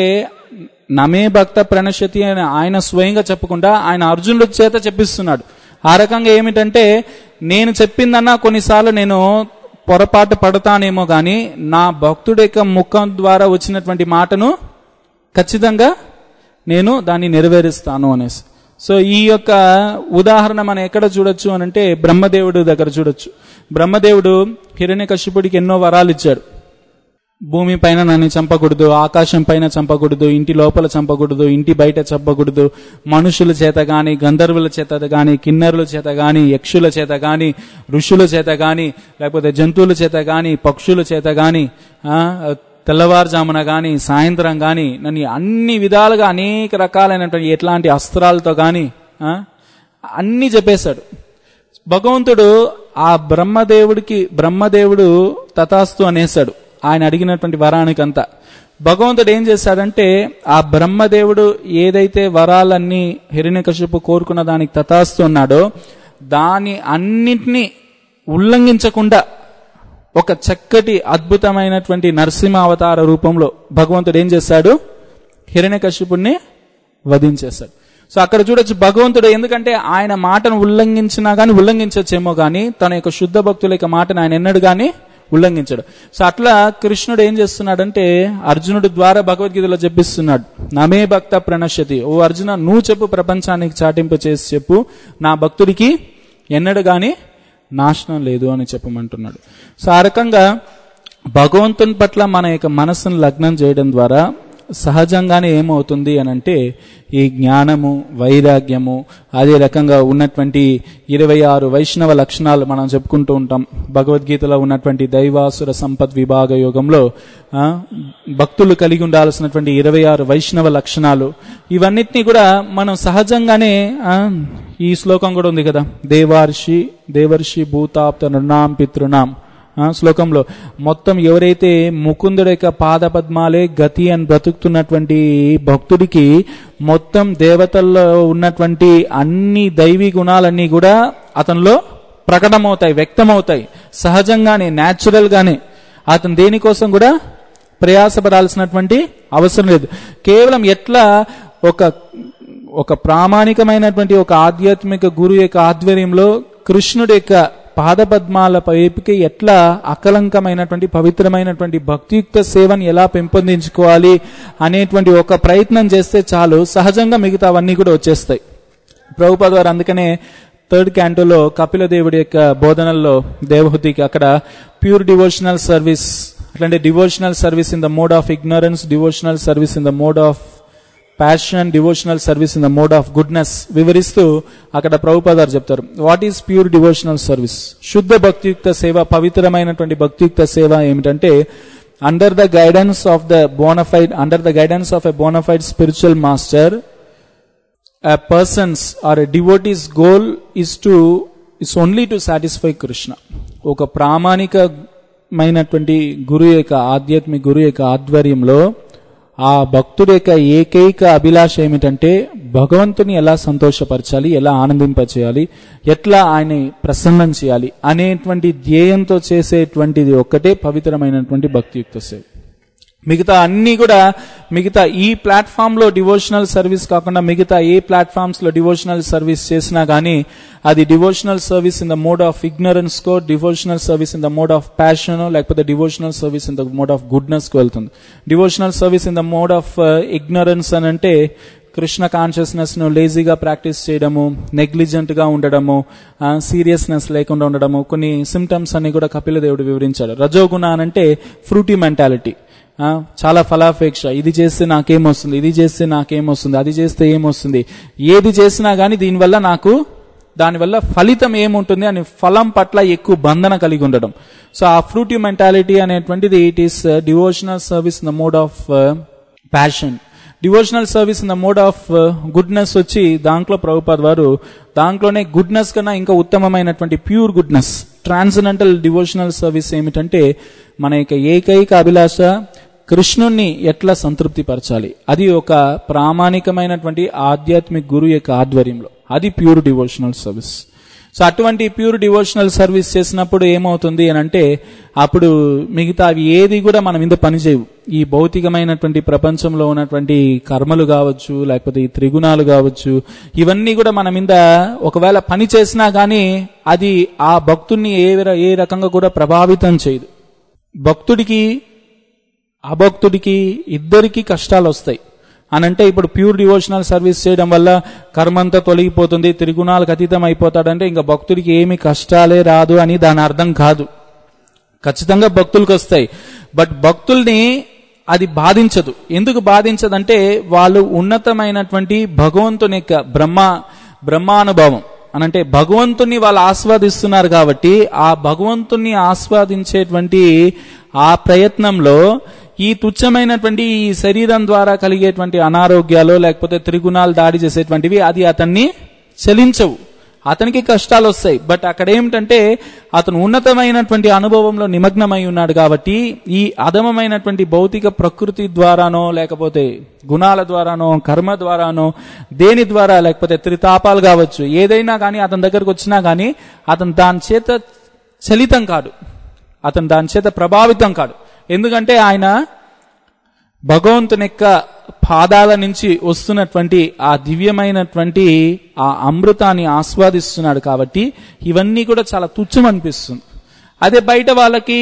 నమే భక్త ప్రణశ్యతి అని ఆయన స్వయంగా చెప్పకుండా ఆయన అర్జునుడి చేత చెప్పిస్తున్నాడు ఆ రకంగా ఏమిటంటే నేను చెప్పిందన్నా కొన్నిసార్లు నేను పొరపాటు పడతానేమో గాని నా భక్తుడి యొక్క ముఖం ద్వారా వచ్చినటువంటి మాటను ఖచ్చితంగా నేను దాన్ని నెరవేరుస్తాను అనేసి సో ఈ యొక్క ఉదాహరణ మనం ఎక్కడ చూడొచ్చు అని అంటే బ్రహ్మదేవుడు దగ్గర చూడొచ్చు బ్రహ్మదేవుడు హిరణ్యకశిపుడికి ఎన్నో వరాలు ఇచ్చాడు భూమి పైన నన్ను చంపకూడదు ఆకాశం పైన చంపకూడదు ఇంటి లోపల చంపకూడదు ఇంటి బయట చంపకూడదు మనుషుల చేత గాని గంధర్వుల చేత గాని కిన్నరుల చేత గాని యక్షుల చేత గాని ఋషుల చేత గాని లేకపోతే జంతువుల చేత గాని పక్షుల చేత గాని ఆ, తెల్లవారుజామున గాని సాయంత్రం గాని నన్ను అన్ని విధాలుగా అనేక రకాలైనటువంటి ఎట్లాంటి అస్త్రాలతో గాని ఆ, అన్ని చెప్పేశాడు భగవంతుడు ఆ బ్రహ్మదేవుడికి బ్రహ్మదేవుడు తథాస్తు అనేశాడు ఆయన అడిగినటువంటి వరానికంతా భగవంతుడు ఏం చేశాడంటే ఆ బ్రహ్మదేవుడు ఏదైతే వరాలన్నీ హిరణ్యకశిపు కోరుకున్న దానికి తథాస్తు ఉన్నాడో దాని అన్నింటినీ ఉల్లంఘించకుండా ఒక చక్కటి అద్భుతమైనటువంటి నరసింహ అవతార రూపంలో భగవంతుడు ఏం చేశాడు హిరణ్యకశిపుణ్ణి వధించేశాడు సో అక్కడ చూడొచ్చు భగవంతుడు ఎందుకంటే ఆయన మాటను ఉల్లంఘించినా గానీ ఉల్లంఘించచ్చేమో గానీ తన యొక్క శుద్ధ భక్తుల యొక్క మాటను ఆయన ఎన్నడు గానీ ఉల్లంఘించడు సో అట్లా కృష్ణుడు ఏం చేస్తున్నాడంటే అర్జునుడు ద్వారా భగవద్గీతలో చెప్పిస్తున్నాడు నమే భక్త ప్రణశ్యతి ఓ అర్జున నువ్వు చెప్పు ప్రపంచానికి చాటింపు చేసి చెప్పు నా భక్తుడికి ఎన్నడు గాని నాశనం లేదు అని చెప్పమంటున్నాడు సో ఆ రకంగా భగవంతుని పట్ల మన యొక్క మనస్సును లగ్నం చేయడం ద్వారా సహజంగానే ఏమవుతుంది అని అంటే ఈ జ్ఞానము వైరాగ్యము అదే రకంగా ఉన్నటువంటి ఇరవై ఆరు వైష్ణవ లక్షణాలు మనం చెప్పుకుంటూ ఉంటాం భగవద్గీతలో ఉన్నటువంటి దైవాసుర సంపత్ విభాగ యోగంలో ఆ, భక్తులు కలిగి ఉండాల్సినటువంటి ఇరవై ఆరు వైష్ణవ లక్షణాలు ఇవన్నిటినీ కూడా మనం సహజంగానే ఆ, ఈ శ్లోకం కూడా ఉంది కదా దేవార్షి దేవర్షి భూతాప్త నృణాం పితృణాం ఆ, శ్లోకంలో మొత్తం ఎవరైతే ముకుందుడి యొక్క పాద పద్మాలే గతి అని బ్రతుకుతున్నటువంటి భక్తుడికి మొత్తం దేవతల్లో ఉన్నటువంటి అన్ని దైవీ గుణాలన్నీ కూడా అతనిలో ప్రకటమవుతాయి వ్యక్తమవుతాయి సహజంగానే న్యాచురల్ గానే అతను దేనికోసం కూడా ప్రయాసపడాల్సినటువంటి అవసరం లేదు కేవలం ఎట్లా ఒక ఒక ప్రామాణికమైనటువంటి ఒక ఆధ్యాత్మిక గురు యొక్క ఆధ్వర్యంలో కృష్ణుడి యొక్క పాదపద్మాల వైపుకి ఎట్లా అకలంకమైనటువంటి పవిత్రమైనటువంటి భక్తియుక్త సేవను ఎలా పెంపొందించుకోవాలి అనేటువంటి ఒక ప్రయత్నం చేస్తే చాలు సహజంగా మిగతావన్నీ కూడా వచ్చేస్తాయి ప్రభుపాద వారు అందుకనే థర్డ్ క్యాంటోలో కపిల దేవుడి యొక్క బోధనల్లో దేవహుతికి అక్కడ ప్యూర్ డివోషనల్ సర్వీస్ అట్లాంటి devotional service in the mode of ignorance devotional service in the mode of passion devotional service in the mode of goodness వివరిస్తూ అక్కడ ప్రభుపాదారు చెప్తారు what is pure devotional service శుద్ధ భక్తియుక్త సేవ పవిత్రమైనటువంటి భక్తియుక్త సేవ ఏమిటంటే under the guidance of the bona fide under the guidance of a bona fide spiritual master a person's or a devotee's goal is to is only to satisfy Krishna ఒక ప్రామాణికమైనటువంటి గురు యొక్క ఆధ్యాత్మిక గురు యొక్క ఆధ్వర్యంలో ఆ భక్తుడి యొక్క ఏకైక అభిలాష ఏమిటంటే భగవంతుని ఎలా సంతోషపరచాలి ఎలా ఆనందింపచేయాలి ఎట్లా ఆయన ప్రసన్నం చేయాలి అనేటువంటి ధ్యేయంతో చేసేటువంటిది ఒక్కటే పవిత్రమైనటువంటి భక్తియుక్త సేవ మిగతా అన్ని కూడా మిగతా ఈ ప్లాట్ఫామ్ లో డివోషనల్ సర్వీస్ కాకుండా మిగతా ఏ ప్లాట్ఫామ్స్ లో డివోషనల్ సర్వీస్ చేసినా గానీ అది devotional service in the mode of ignorance కో devotional service in the mode of passion లేకపోతే devotional service in the mode of goodness కు వెళ్తుంది devotional service in the mode of ignorance అని అంటే కృష్ణ కాన్షియస్నెస్ ను లేజీగా ప్రాక్టీస్ చేయడము నెగ్లిజెంట్ గా ఉండడము సీరియస్నెస్ లేకుండా ఉండడము కొన్ని సిమ్టమ్స్ అన్ని కూడా కపిల దేవుడు వివరించాడు రజోగుణ అని అంటే ఫ్రూటీ మెంటాలిటీ ఆ, చాలా ఫలాపేక్ష ఇది చేస్తే నాకేమొస్తుంది ఇది చేస్తే నాకేమొస్తుంది అది చేస్తే ఏమొస్తుంది ఏది చేసినా గానీ దీనివల్ల నాకు దానివల్ల ఫలితం ఏముంటుంది అని ఫలం పట్ల ఎక్కువ బంధన కలిగి ఉండడం సో ఆ ఫ్రూటీ మెంటాలిటీ అనేటువంటిది it is devotional service in the mode of passion devotional service in the mode of goodness వచ్చి దాంట్లో ప్రభుపాద్ వారు దాంట్లోనే గుడ్నెస్ కన్నా ఇంకా ఉత్తమమైనటువంటి pure goodness transcendental devotional service ఏమిటంటే మన యొక్క ఏకైక అభిలాష కృష్ణుణ్ణి ఎట్లా సంతృప్తి పరచాలి అది ఒక ప్రామాణికమైనటువంటి ఆధ్యాత్మిక గురు యొక్క ఆధ్వర్యంలో అది ప్యూర్ డివోషనల్ సర్వీస్ సో అటువంటి ప్యూర్ డివోషనల్ సర్వీస్ చేసినప్పుడు ఏమవుతుంది అని అంటే అప్పుడు మిగతా అవి ఏది కూడా మన మీద పనిచేయవు ఈ భౌతికమైనటువంటి ప్రపంచంలో ఉన్నటువంటి కర్మలు కావచ్చు లేకపోతే ఈ త్రిగుణాలు కావచ్చు ఇవన్నీ కూడా మన మీద ఒకవేళ పని చేసినా గానీ అది ఆ భక్తుణ్ణి ఏ ర- ఏ రకంగా కూడా ప్రభావితం చేయదు భక్తుడికి అభక్తుడికి ఇద్దరికి కష్టాలు వస్తాయి అనంటే ఇప్పుడు ప్యూర్ డివోషనల్ సర్వీస్ చేయడం వల్ల కర్మంతా తొలగిపోతుంది త్రిగుణాలకు అతీతం అయిపోతాడంటే ఇంకా భక్తుడికి ఏమి కష్టాలే రాదు అని దాని అర్థం కాదు ఖచ్చితంగా భక్తులకు వస్తాయి బట్ భక్తుల్ని అది బాధించదు ఎందుకు బాధించదంటే వాళ్ళు ఉన్నతమైనటువంటి భగవంతుని యొక్క బ్రహ్మ బ్రహ్మానుభవం అనంటే భగవంతుని వాళ్ళు ఆస్వాదిస్తున్నారు కాబట్టి ఆ భగవంతుని ఆస్వాదించేటువంటి ఆ ప్రయత్నంలో ఈ తుచ్చమైనటువంటి ఈ శరీరం ద్వారా కలిగేటువంటి అనారోగ్యాలు లేకపోతే త్రిగుణాలు దాడి చేసేటువంటివి అది అతన్ని చలించవు అతనికి కష్టాలు వస్తాయి బట్ అక్కడ ఏమిటంటే అతను ఉన్నతమైనటువంటి అనుభవంలో నిమగ్నమై ఉన్నాడు కాబట్టి ఈ అధమమైనటువంటి భౌతిక ప్రకృతి ద్వారానో లేకపోతే గుణాల ద్వారానో కర్మ ద్వారానో దేని ద్వారా లేకపోతే త్రితాపాలు కావచ్చు ఏదైనా కానీ అతని దగ్గరకు వచ్చినా కానీ అతను దాని చేత చలితం కాడు అతను దాని చేత ప్రభావితం కాడు ఎందుకంటే ఆయన భగవంతుని యొక్క పాదాల నుంచి వస్తున్నటువంటి ఆ దివ్యమైనటువంటి ఆ అమృతాన్ని ఆస్వాదిస్తున్నాడు కాబట్టి ఇవన్నీ కూడా చాలా తుచ్చం అనిపిస్తుంది అదే బయట వాళ్ళకి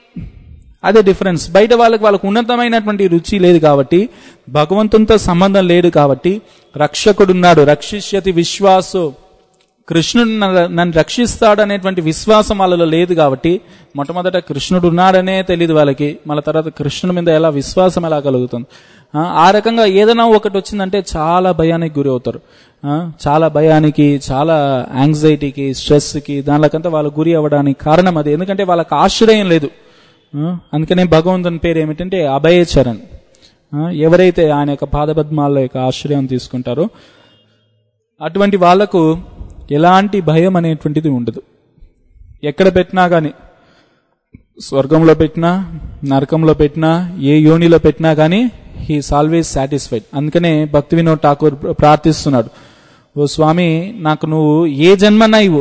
అదే డిఫరెన్స్ బయట వాళ్ళకి వాళ్ళకు ఉన్నతమైనటువంటి రుచి లేదు కాబట్టి భగవంతునితో సంబంధం లేదు కాబట్టి రక్షకుడున్నాడు రక్షిష్యతి విశ్వాసు కృష్ణుడు నన్ను- నన్ను రక్షిస్తాడు అనేటువంటి విశ్వాసం వాళ్ళలో లేదు కాబట్టి మొట్టమొదట కృష్ణుడు ఉన్నాడనే తెలియదు వాళ్ళకి మళ్ళీ తర్వాత కృష్ణుడి మీద ఎలా విశ్వాసం ఎలా కలుగుతుంది ఆ, ఆ రకంగా ఏదైనా ఒకటి వచ్చిందంటే చాలా భయానికి గురి అవుతారు ఆ, చాలా భయానికి చాలా యాంగ్జైటీకి స్ట్రెస్కి దానికంతా వాళ్ళు గురి అవ్వడానికి కారణం అది ఎందుకంటే వాళ్ళకి ఆశ్రయం లేదు ఆ, అందుకనే భగవంతుని పేరు ఏమిటంటే అభయచరణ్ ఆ, ఎవరైతే ఆయన యొక్క పాదపద్మాల యొక్క ఆశ్రయం తీసుకుంటారో అటువంటి వాళ్లకు ఎలాంటి భయం అనేటువంటిది ఉండదు ఎక్కడ పెట్టినా కానీ స్వర్గంలో పెట్టినా నరకంలో పెట్టినా ఏ యోనిలో పెట్టినా కానీ హీస్ ఆల్వేస్ సాటిస్ఫైడ్ అందుకనే భక్తి వినోద్ ఠాకూర్ ప్రార్థిస్తున్నాడు ఓ స్వామి నాకు నువ్వు ఏ జన్మన్నా ఇవ్వు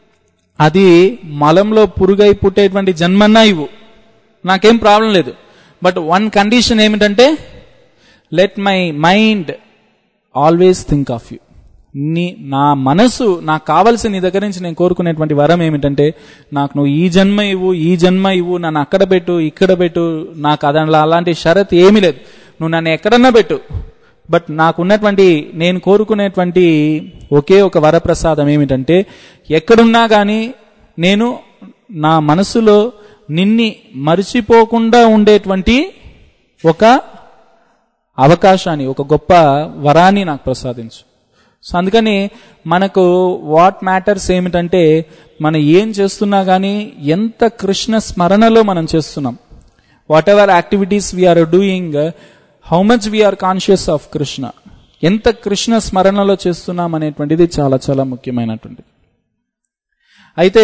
అది మలంలో పురుగై పుట్టేటువంటి జన్మన్నా ఇవ్వు నాకేం ప్రాబ్లం లేదు బట్ వన్ కండిషన్ ఏమిటంటే let my mind always think of you నీ నా మనసు నాకు కావలసిన నీ దగ్గర నుంచి నేను కోరుకునేటువంటి వరం ఏమిటంటే నాకు నువ్వు ఈ జన్మ ఇవ్వు ఈ జన్మ ఇవ్వు నన్ను అక్కడ పెట్టు ఇక్కడ పెట్టు నాకు అదంలో అలాంటి షరత్ ఏమీ లేదు నువ్వు నన్ను ఎక్కడన్నా పెట్టు బట్ నాకున్నటువంటి నేను కోరుకునేటువంటి ఒకే ఒక వరప్రసాదం ఏమిటంటే ఎక్కడున్నా కానీ నేను నా మనసులో నిన్ని మరిచిపోకుండా ఉండేటువంటి ఒక అవకాశాన్ని ఒక గొప్ప వరాన్ని నాకు ప్రసాదించు సో అందుకని మనకు వాట్ మ్యాటర్స్ ఏమిటంటే మనం ఏం చేస్తున్నా కానీ ఎంత కృష్ణ స్మరణలో మనం చేస్తున్నాం whatever activities we are doing how much we are conscious of Krishna ఎంత కృష్ణ స్మరణలో చేస్తున్నాం అనేటువంటిది చాలా చాలా ముఖ్యమైనటువంటిది అయితే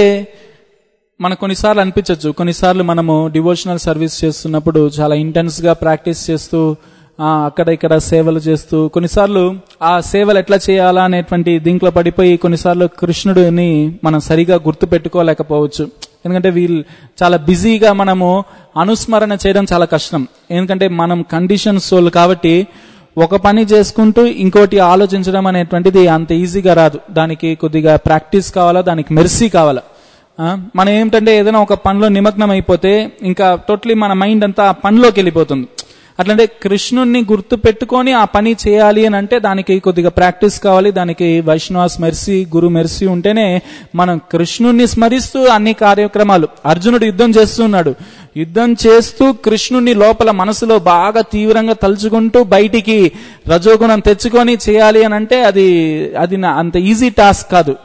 మనకు కొన్నిసార్లు అనిపించవచ్చు కొన్నిసార్లు మనము డివోషనల్ సర్వీస్ చేస్తున్నప్పుడు చాలా ఇంటెన్స్ గా ప్రాక్టీస్ చేస్తూ ఆ, అక్కడ ఇక్కడ సేవలు చేస్తూ కొన్నిసార్లు ఆ సేవలు ఎట్లా చేయాలా అనేటువంటి దీంట్లో పడిపోయి కొన్నిసార్లు కృష్ణుడిని మనం సరిగా గుర్తు పెట్టుకోలేకపోవచ్చు ఎందుకంటే వీళ్ళు చాలా బిజీగా మనము అనుస్మరణ చేయడం చాలా కష్టం ఎందుకంటే మనం కండిషన్ సోల్ కాబట్టి ఒక పని చేసుకుంటూ ఇంకోటి ఆలోచించడం అనేటువంటిది అంత ఈజీగా రాదు దానికి కొద్దిగా ప్రాక్టీస్ కావాలా దానికి మెర్సీ కావాలా ఆ, మనం ఏమిటంటే ఏదైనా ఒక పనిలో నిమగ్నం అయిపోతే ఇంకా టోటలీ మన మైండ్ అంతా ఆ పనిలోకి వెళ్ళిపోతుంది అట్లంటే కృష్ణుణ్ణి గుర్తు పెట్టుకొని ఆ పని చేయాలి అని అంటే దానికి కొద్దిగా ప్రాక్టీస్ కావాలి దానికి వైష్ణవాస్ మెర్సీ గురు మెర్సీ ఉంటేనే మనం కృష్ణుణ్ణి స్మరిస్తూ అన్ని కార్యక్రమాలు అర్జునుడు యుద్ధం చేస్తున్నాడు యుద్ధం చేస్తూ కృష్ణుణ్ణి లోపల మనసులో బాగా తీవ్రంగా తలుచుకుంటూ బయటికి రజోగుణం తెచ్చుకొని చేయాలి అని అంటే అది అది నా- అంత ఈజీ టాస్క్ కాదు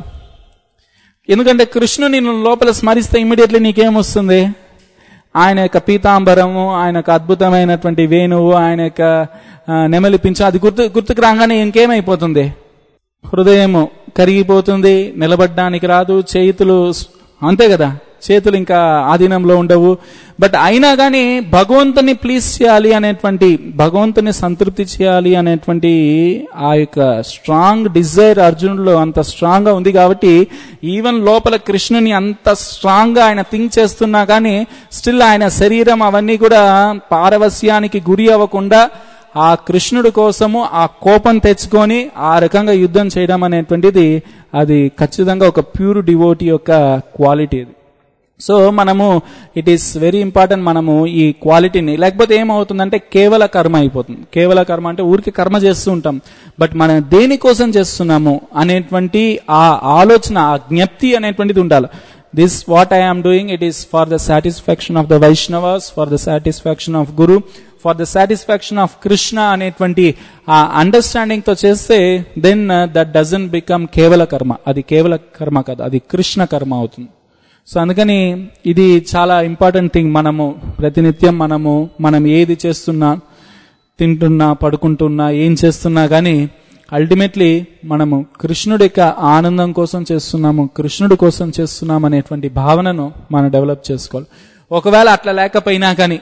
ఎందుకంటే కృష్ణుని నువ్వు లోపల స్మరిస్తే ఇమ్మీడియట్లీ నీకేమొస్తుంది ఆయన యొక్క పీతాంబరము ఆయన యొక్క అద్భుతమైనటువంటి వేణువు ఆయన యొక్క ఆ, నెమలి పింఛం అది గుర్తు గుర్తుకు రాగానే ఇంకేమైపోతుంది హృదయము కరిగిపోతుంది నిలబడ్డానికి రాదు చేతులు స్- అంతే కదా చేతులు ఇంకా ఆధీనంలో ఉండవు బట్ అయినా కానీ భగవంతుని ప్లీజ్ చేయాలి అనేటువంటి భగవంతుని సంతృప్తి చేయాలి అనేటువంటి ఆ యొక్క స్ట్రాంగ్ డిజైర్ అర్జునుడిలో అంత స్ట్రాంగ్ గా ఉంది కాబట్టి ఈవెన్ లోపల కృష్ణుని అంత స్ట్రాంగ్ గా ఆయన థింక్ చేస్తున్నా కానీ స్టిల్ ఆయన శరీరం అవన్నీ కూడా పారవస్యానికి గురి అవ్వకుండా ఆ కృష్ణుడి కోసము ఆ కోపం తెచ్చుకొని ఆ రకంగా యుద్ధం చేయడం అనేటువంటిది అది ఖచ్చితంగా ఒక ప్యూర్ డివోటీ యొక్క క్వాలిటీ అది సో మనము ఇట్ ఈస్ వెరీ ఇంపార్టెంట్ మనము ఈ క్వాలిటీని లేకపోతే ఏమవుతుందంటే కేవల కర్మ అయిపోతుంది కేవల కర్మ అంటే ఊరికి కర్మ చేస్తూ ఉంటాం బట్ మనం దేనికోసం చేస్తున్నాము అనేటువంటి ఆ ఆలోచన ఆ జ్ఞప్తి అనేటువంటిది ఉండాలి this what I am doing it is for the satisfaction of the Vaishnavas for the satisfaction of guru for the satisfaction of Krishna అనేటువంటి ఆ అండర్స్టాండింగ్ తో చేస్తే దెన్ దట్ డజన్ బికమ్ కేవల కర్మ అది కేవల కర్మ కాదు అది కృష్ణ కర్మ అవుతుంది సో అందుకని ఇది చాలా ఇంపార్టెంట్ థింగ్ మనము ప్రతినిత్యం మనము మనం ఏది చేస్తున్నా తింటున్నా పడుకుంటున్నా ఏం చేస్తున్నా కానీ అల్టిమేట్లీ మనము కృష్ణుడి యొక్క ఆనందం కోసం చేస్తున్నాము కృష్ణుడి కోసం చేస్తున్నాం అనేటువంటి భావనను మనం డెవలప్ చేసుకోవాలి ఒకవేళ అట్లా లేకపోయినా కానీ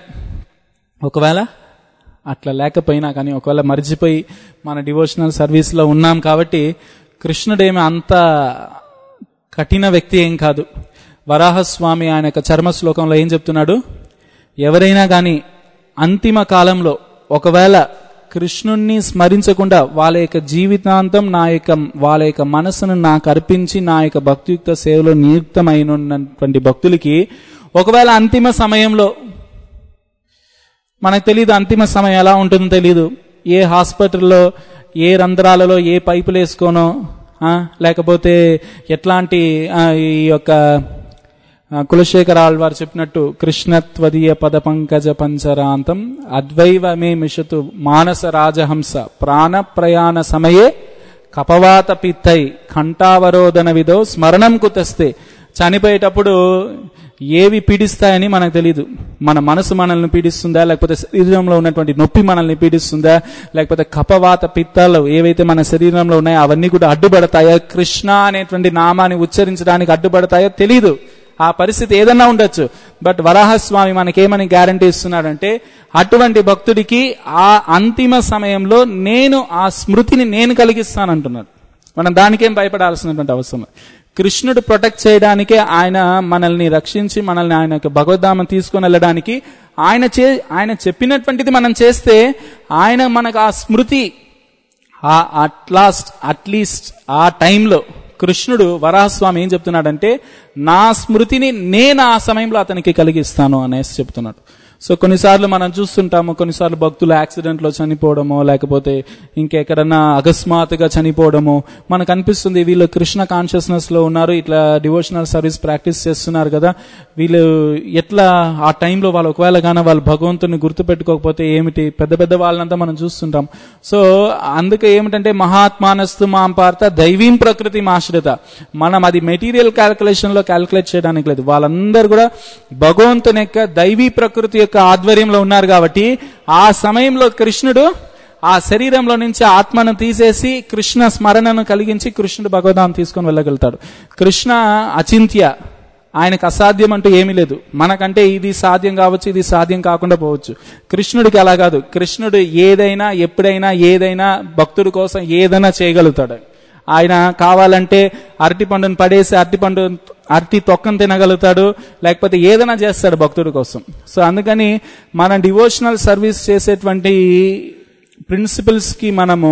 ఒకవేళ అట్లా లేకపోయినా కానీ ఒకవేళ మర్చిపోయి మన డివోషనల్ సర్వీస్లో ఉన్నాం కాబట్టి కృష్ణుడేమి అంత కఠిన వ్యక్తి ఏం కాదు వరాహస్వామి ఆయన యొక్క చర్మ శ్లోకంలో ఏం చెప్తున్నాడు ఎవరైనా కానీ అంతిమ కాలంలో ఒకవేళ కృష్ణుణ్ణి స్మరించకుండా వాళ్ళ యొక్క జీవితాంతం నా యొక్క వాళ్ళ యొక్క మనసును నాకు అర్పించి నా యొక్క భక్తియుక్త సేవలో నియుక్తమైనటువంటి భక్తులకి ఒకవేళ అంతిమ సమయంలో మనకు తెలియదు అంతిమ సమయం ఎలా ఉంటుందో తెలియదు ఏ హాస్పిటల్లో ఏ రంధ్రాలలో ఏ పైపులు వేసుకోనో ఆ, లేకపోతే ఎట్లాంటి ఆ, ఈ యొక్క ఆ, కులశేఖర ఆళ్వారు చెప్పినట్టు కృష్ణత్వదీయ పద పంకజ పంచరాంతం అద్వైవమే మిషతు మానస రాజహంస ప్రాణ ప్రయాణ సమయే కపవాత పిత్తై కంఠావరోధన విధో స్మరణం కుతస్తే చనిపోయేటప్పుడు ఏవి పీడిస్తాయని మనకు తెలియదు మన మనసు మనల్ని పీడిస్తుందా లేకపోతే శరీరంలో ఉన్నటువంటి నొప్పి మనల్ని పీడిస్తుందా లేకపోతే కపవాత పిత్తాలు ఏవైతే మన శరీరంలో ఉన్నాయో అవన్నీ కూడా అడ్డుపడతాయో కృష్ణ అనేటువంటి నామాన్ని ఉచ్చరించడానికి అడ్డుపడతాయో తెలియదు ఆ పరిస్థితి ఏదన్నా ఉండొచ్చు బట్ వరాహస్వామి మనకేమని గ్యారంటీ ఇస్తున్నాడంటే అటువంటి భక్తుడికి ఆ అంతిమ సమయంలో నేను ఆ స్మృతిని నేను కలిగిస్తానంటున్నాడు మనం దానికేం భయపడాల్సినటువంటి అవసరం లేదు. కృష్ణుడు ప్రొటెక్ట్ చేయడానికే ఆయన మనల్ని రక్షించి మనల్ని ఆయన యొక్క భగవద్ధామం తీసుకొని వెళ్ళడానికి ఆయన చే ఆయన చెప్పినటువంటిది మనం చేస్తే ఆయన మనకు ఆ స్మృతి ఆ అట్ లాస్ట్ అట్లీస్ట్ ఆ టైంలో కృష్ణుడు వరాహస్వామి ఏం చెప్తున్నాడంటే నా స్మృతిని నేను ఆ సమయంలో అతనికి కలిగిస్తాను అనేసి చెప్తున్నాడు సో కొన్నిసార్లు మనం చూస్తుంటాము కొన్నిసార్లు భక్తులు యాక్సిడెంట్ లో చనిపోవడమో లేకపోతే ఇంకెక్కడన్నా అకస్మాత్తుగా చనిపోవడమో మనకు అనిపిస్తుంది వీళ్ళు కృష్ణ కాన్షియస్నెస్ లో ఉన్నారు ఇట్లా డివోషనల్ సర్వీస్ ప్రాక్టీస్ చేస్తున్నారు కదా వీళ్ళు ఎట్లా ఆ టైంలో వాళ్ళు ఒకవేళ కానీ వాళ్ళు భగవంతుని గుర్తుపెట్టుకోకపోతే ఏమిటి పెద్ద పెద్ద వాళ్ళంతా మనం చూస్తుంటాం సో అందుకే ఏమిటంటే మహాత్మానస్తు మాం పార్త దైవీం ప్రకృతి ఆశ్రిత మనం అది మెటీరియల్ క్యాల్కులేషన్ లో క్యాల్కులేట్ చేయడానికి లేదు వాళ్ళందరూ కూడా భగవంతుని యొక్క దైవీ ప్రకృతి యొక్క ఆధ్వర్యంలో ఉన్నారు కాబట్టి ఆ సమయంలో కృష్ణుడు ఆ శరీరంలో నుంచి ఆత్మను తీసేసి కృష్ణ స్మరణను కలిగించి కృష్ణుడు భగవదాన్ని తీసుకొని వెళ్ళగలుగుతాడు కృష్ణ అచింత్య ఆయనకు అసాధ్యం అంటూ ఏమీ లేదు మనకంటే ఇది సాధ్యం కావచ్చు ఇది సాధ్యం కాకుండా పోవచ్చు కృష్ణుడికి అలా కాదు కృష్ణుడు ఏదైనా ఎప్పుడైనా ఏదైనా భక్తుడి కోసం ఏదైనా చేయగలుగుతాడు ఆయన కావాలంటే అరటి పండును పడేసి అరటి పండు అరటి తొక్కను తినగలుగుతాడు లేకపోతే ఏదైనా చేస్తాడు భక్తుడి కోసం సో అందుకని మన డివోషనల్ సర్వీస్ చేసేటువంటి ప్రిన్సిపల్స్ కి మనము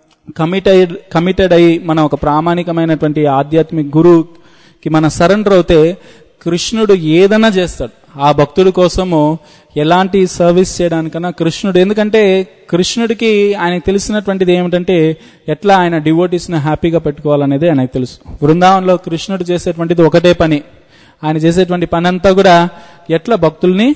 కమిటెడ్ కమిటెడ్ అయి మనం ఒక ప్రామాణికమైనటువంటి ఆధ్యాత్మిక గురువుకి మనం సరెండర్ అవుతే కృష్ణుడు ఏదైనా చేస్తాడు ఆ భక్తుడి కోసము ఎలాంటి సర్వీస్ చేయడానికన్నా కృష్ణుడు ఎందుకంటే కృష్ణుడికి ఆయనకు తెలిసినటువంటిది ఏమిటంటే ఎట్లా ఆయన డివోటీస్ ని హ్యాపీగా పెట్టుకోవాలనేది ఆయనకు తెలుసు బృందావనంలో కృష్ణుడు చేసేటువంటిది ఒకటే పని ఆయన చేసేటువంటి పని అంతా కూడా ఎట్లా భక్తుల్ని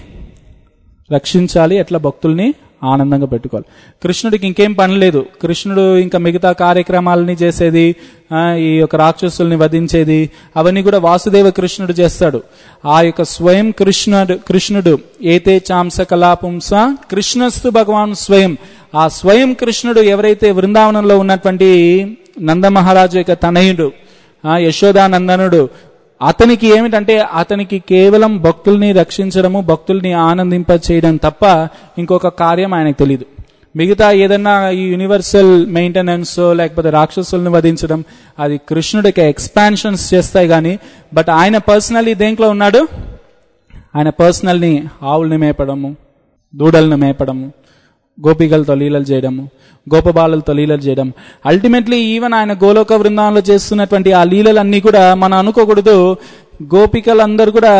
రక్షించాలి ఎట్లా భక్తుల్ని ఆనందంగా పెట్టుకోవాలి కృష్ణుడికి ఇంకేం పని లేదు కృష్ణుడు ఇంకా మిగతా కార్యక్రమాలని చేసేది ఆ, ఈ యొక్క రాక్షసుల్ని వధించేది అవన్నీ కూడా వాసుదేవ కృష్ణుడు చేస్తాడు ఆ యొక్క స్వయం కృష్ణుడు కృష్ణుడు ఏతే చాంస కళాపుంస కృష్ణస్తు భగవాన్ స్వయం ఆ స్వయం కృష్ణుడు ఎవరైతే బృందావనంలో ఉన్నటువంటి నందమహారాజు యొక్క తనయుడు ఆ యశోదానందనుడు అతనికి ఏమిటంటే అతనికి కేవలం భక్తుల్ని రక్షించడము భక్తుల్ని ఆనందింప చేయడం తప్ప ఇంకొక కార్యం ఆయనకు తెలియదు మిగతా ఏదన్నా ఈ యూనివర్సల్ మెయింటెనెన్స్ లేకపోతే రాక్షసుల్ని వధించడం అది కృష్ణుడికి ఎక్స్పాన్షన్స్ చేస్తాయి కానీ బట్ ఆయన పర్సనల్లీ దేంట్లో ఉన్నాడు ఆయన పర్సనల్ని ఆవుల్ని మేపడము దూడల్ని మేపడము గోపికలతో లీలలు చేయడము గోపబాలలతో లీలలు చేయడం అల్టిమేట్లీ ఈవెన్ ఆయన గోలోక బృందాలంలో చేస్తున్నటువంటి ఆ లీలలన్నీ కూడా మనం అనుకోకూడదు గోపికలందరూ కూడా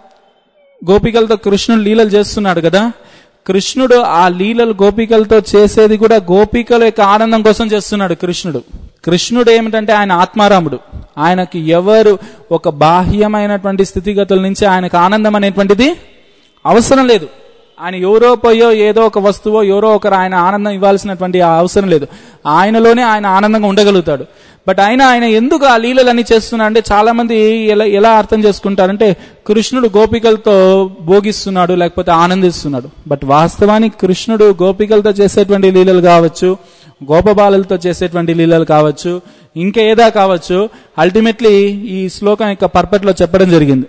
గోపికలతో కృష్ణుడు లీలలు చేస్తున్నాడు కదా కృష్ణుడు ఆ లీలలు గోపికలతో చేసేది కూడా గోపికల యొక్క ఆనందం కోసం చేస్తున్నాడు కృష్ణుడు కృష్ణుడు ఏమిటంటే ఆయన ఆత్మారాముడు ఆయనకి ఎవరు ఒక బాహ్యమైనటువంటి స్థితిగతుల నుంచి ఆయనకు ఆనందం అనేటువంటిది అవసరం లేదు ఆయన ఎవరో పోయో ఏదో ఒక వస్తువో ఎవరో ఒకరు ఆయన ఆనందం ఇవ్వాల్సినటువంటి ఆ అవసరం లేదు ఆయనలోనే ఆయన ఆనందంగా ఉండగలుగుతాడు బట్ ఆయన ఆయన ఎందుకు ఆ లీలలన్నీ చేస్తున్నా అంటే చాలా మంది ఎలా ఎలా అర్థం చేసుకుంటారంటే కృష్ణుడు గోపికలతో భోగిస్తున్నాడు లేకపోతే ఆనందిస్తున్నాడు బట్ వాస్తవానికి కృష్ణుడు గోపికలతో చేసేటువంటి లీలలు కావచ్చు గోపబాలలతో చేసేటువంటి లీలలు కావచ్చు ఇంకా ఏదా కావచ్చు అల్టిమేట్లీ ఈ శ్లోకం యొక్క పర్పట్లో చెప్పడం జరిగింది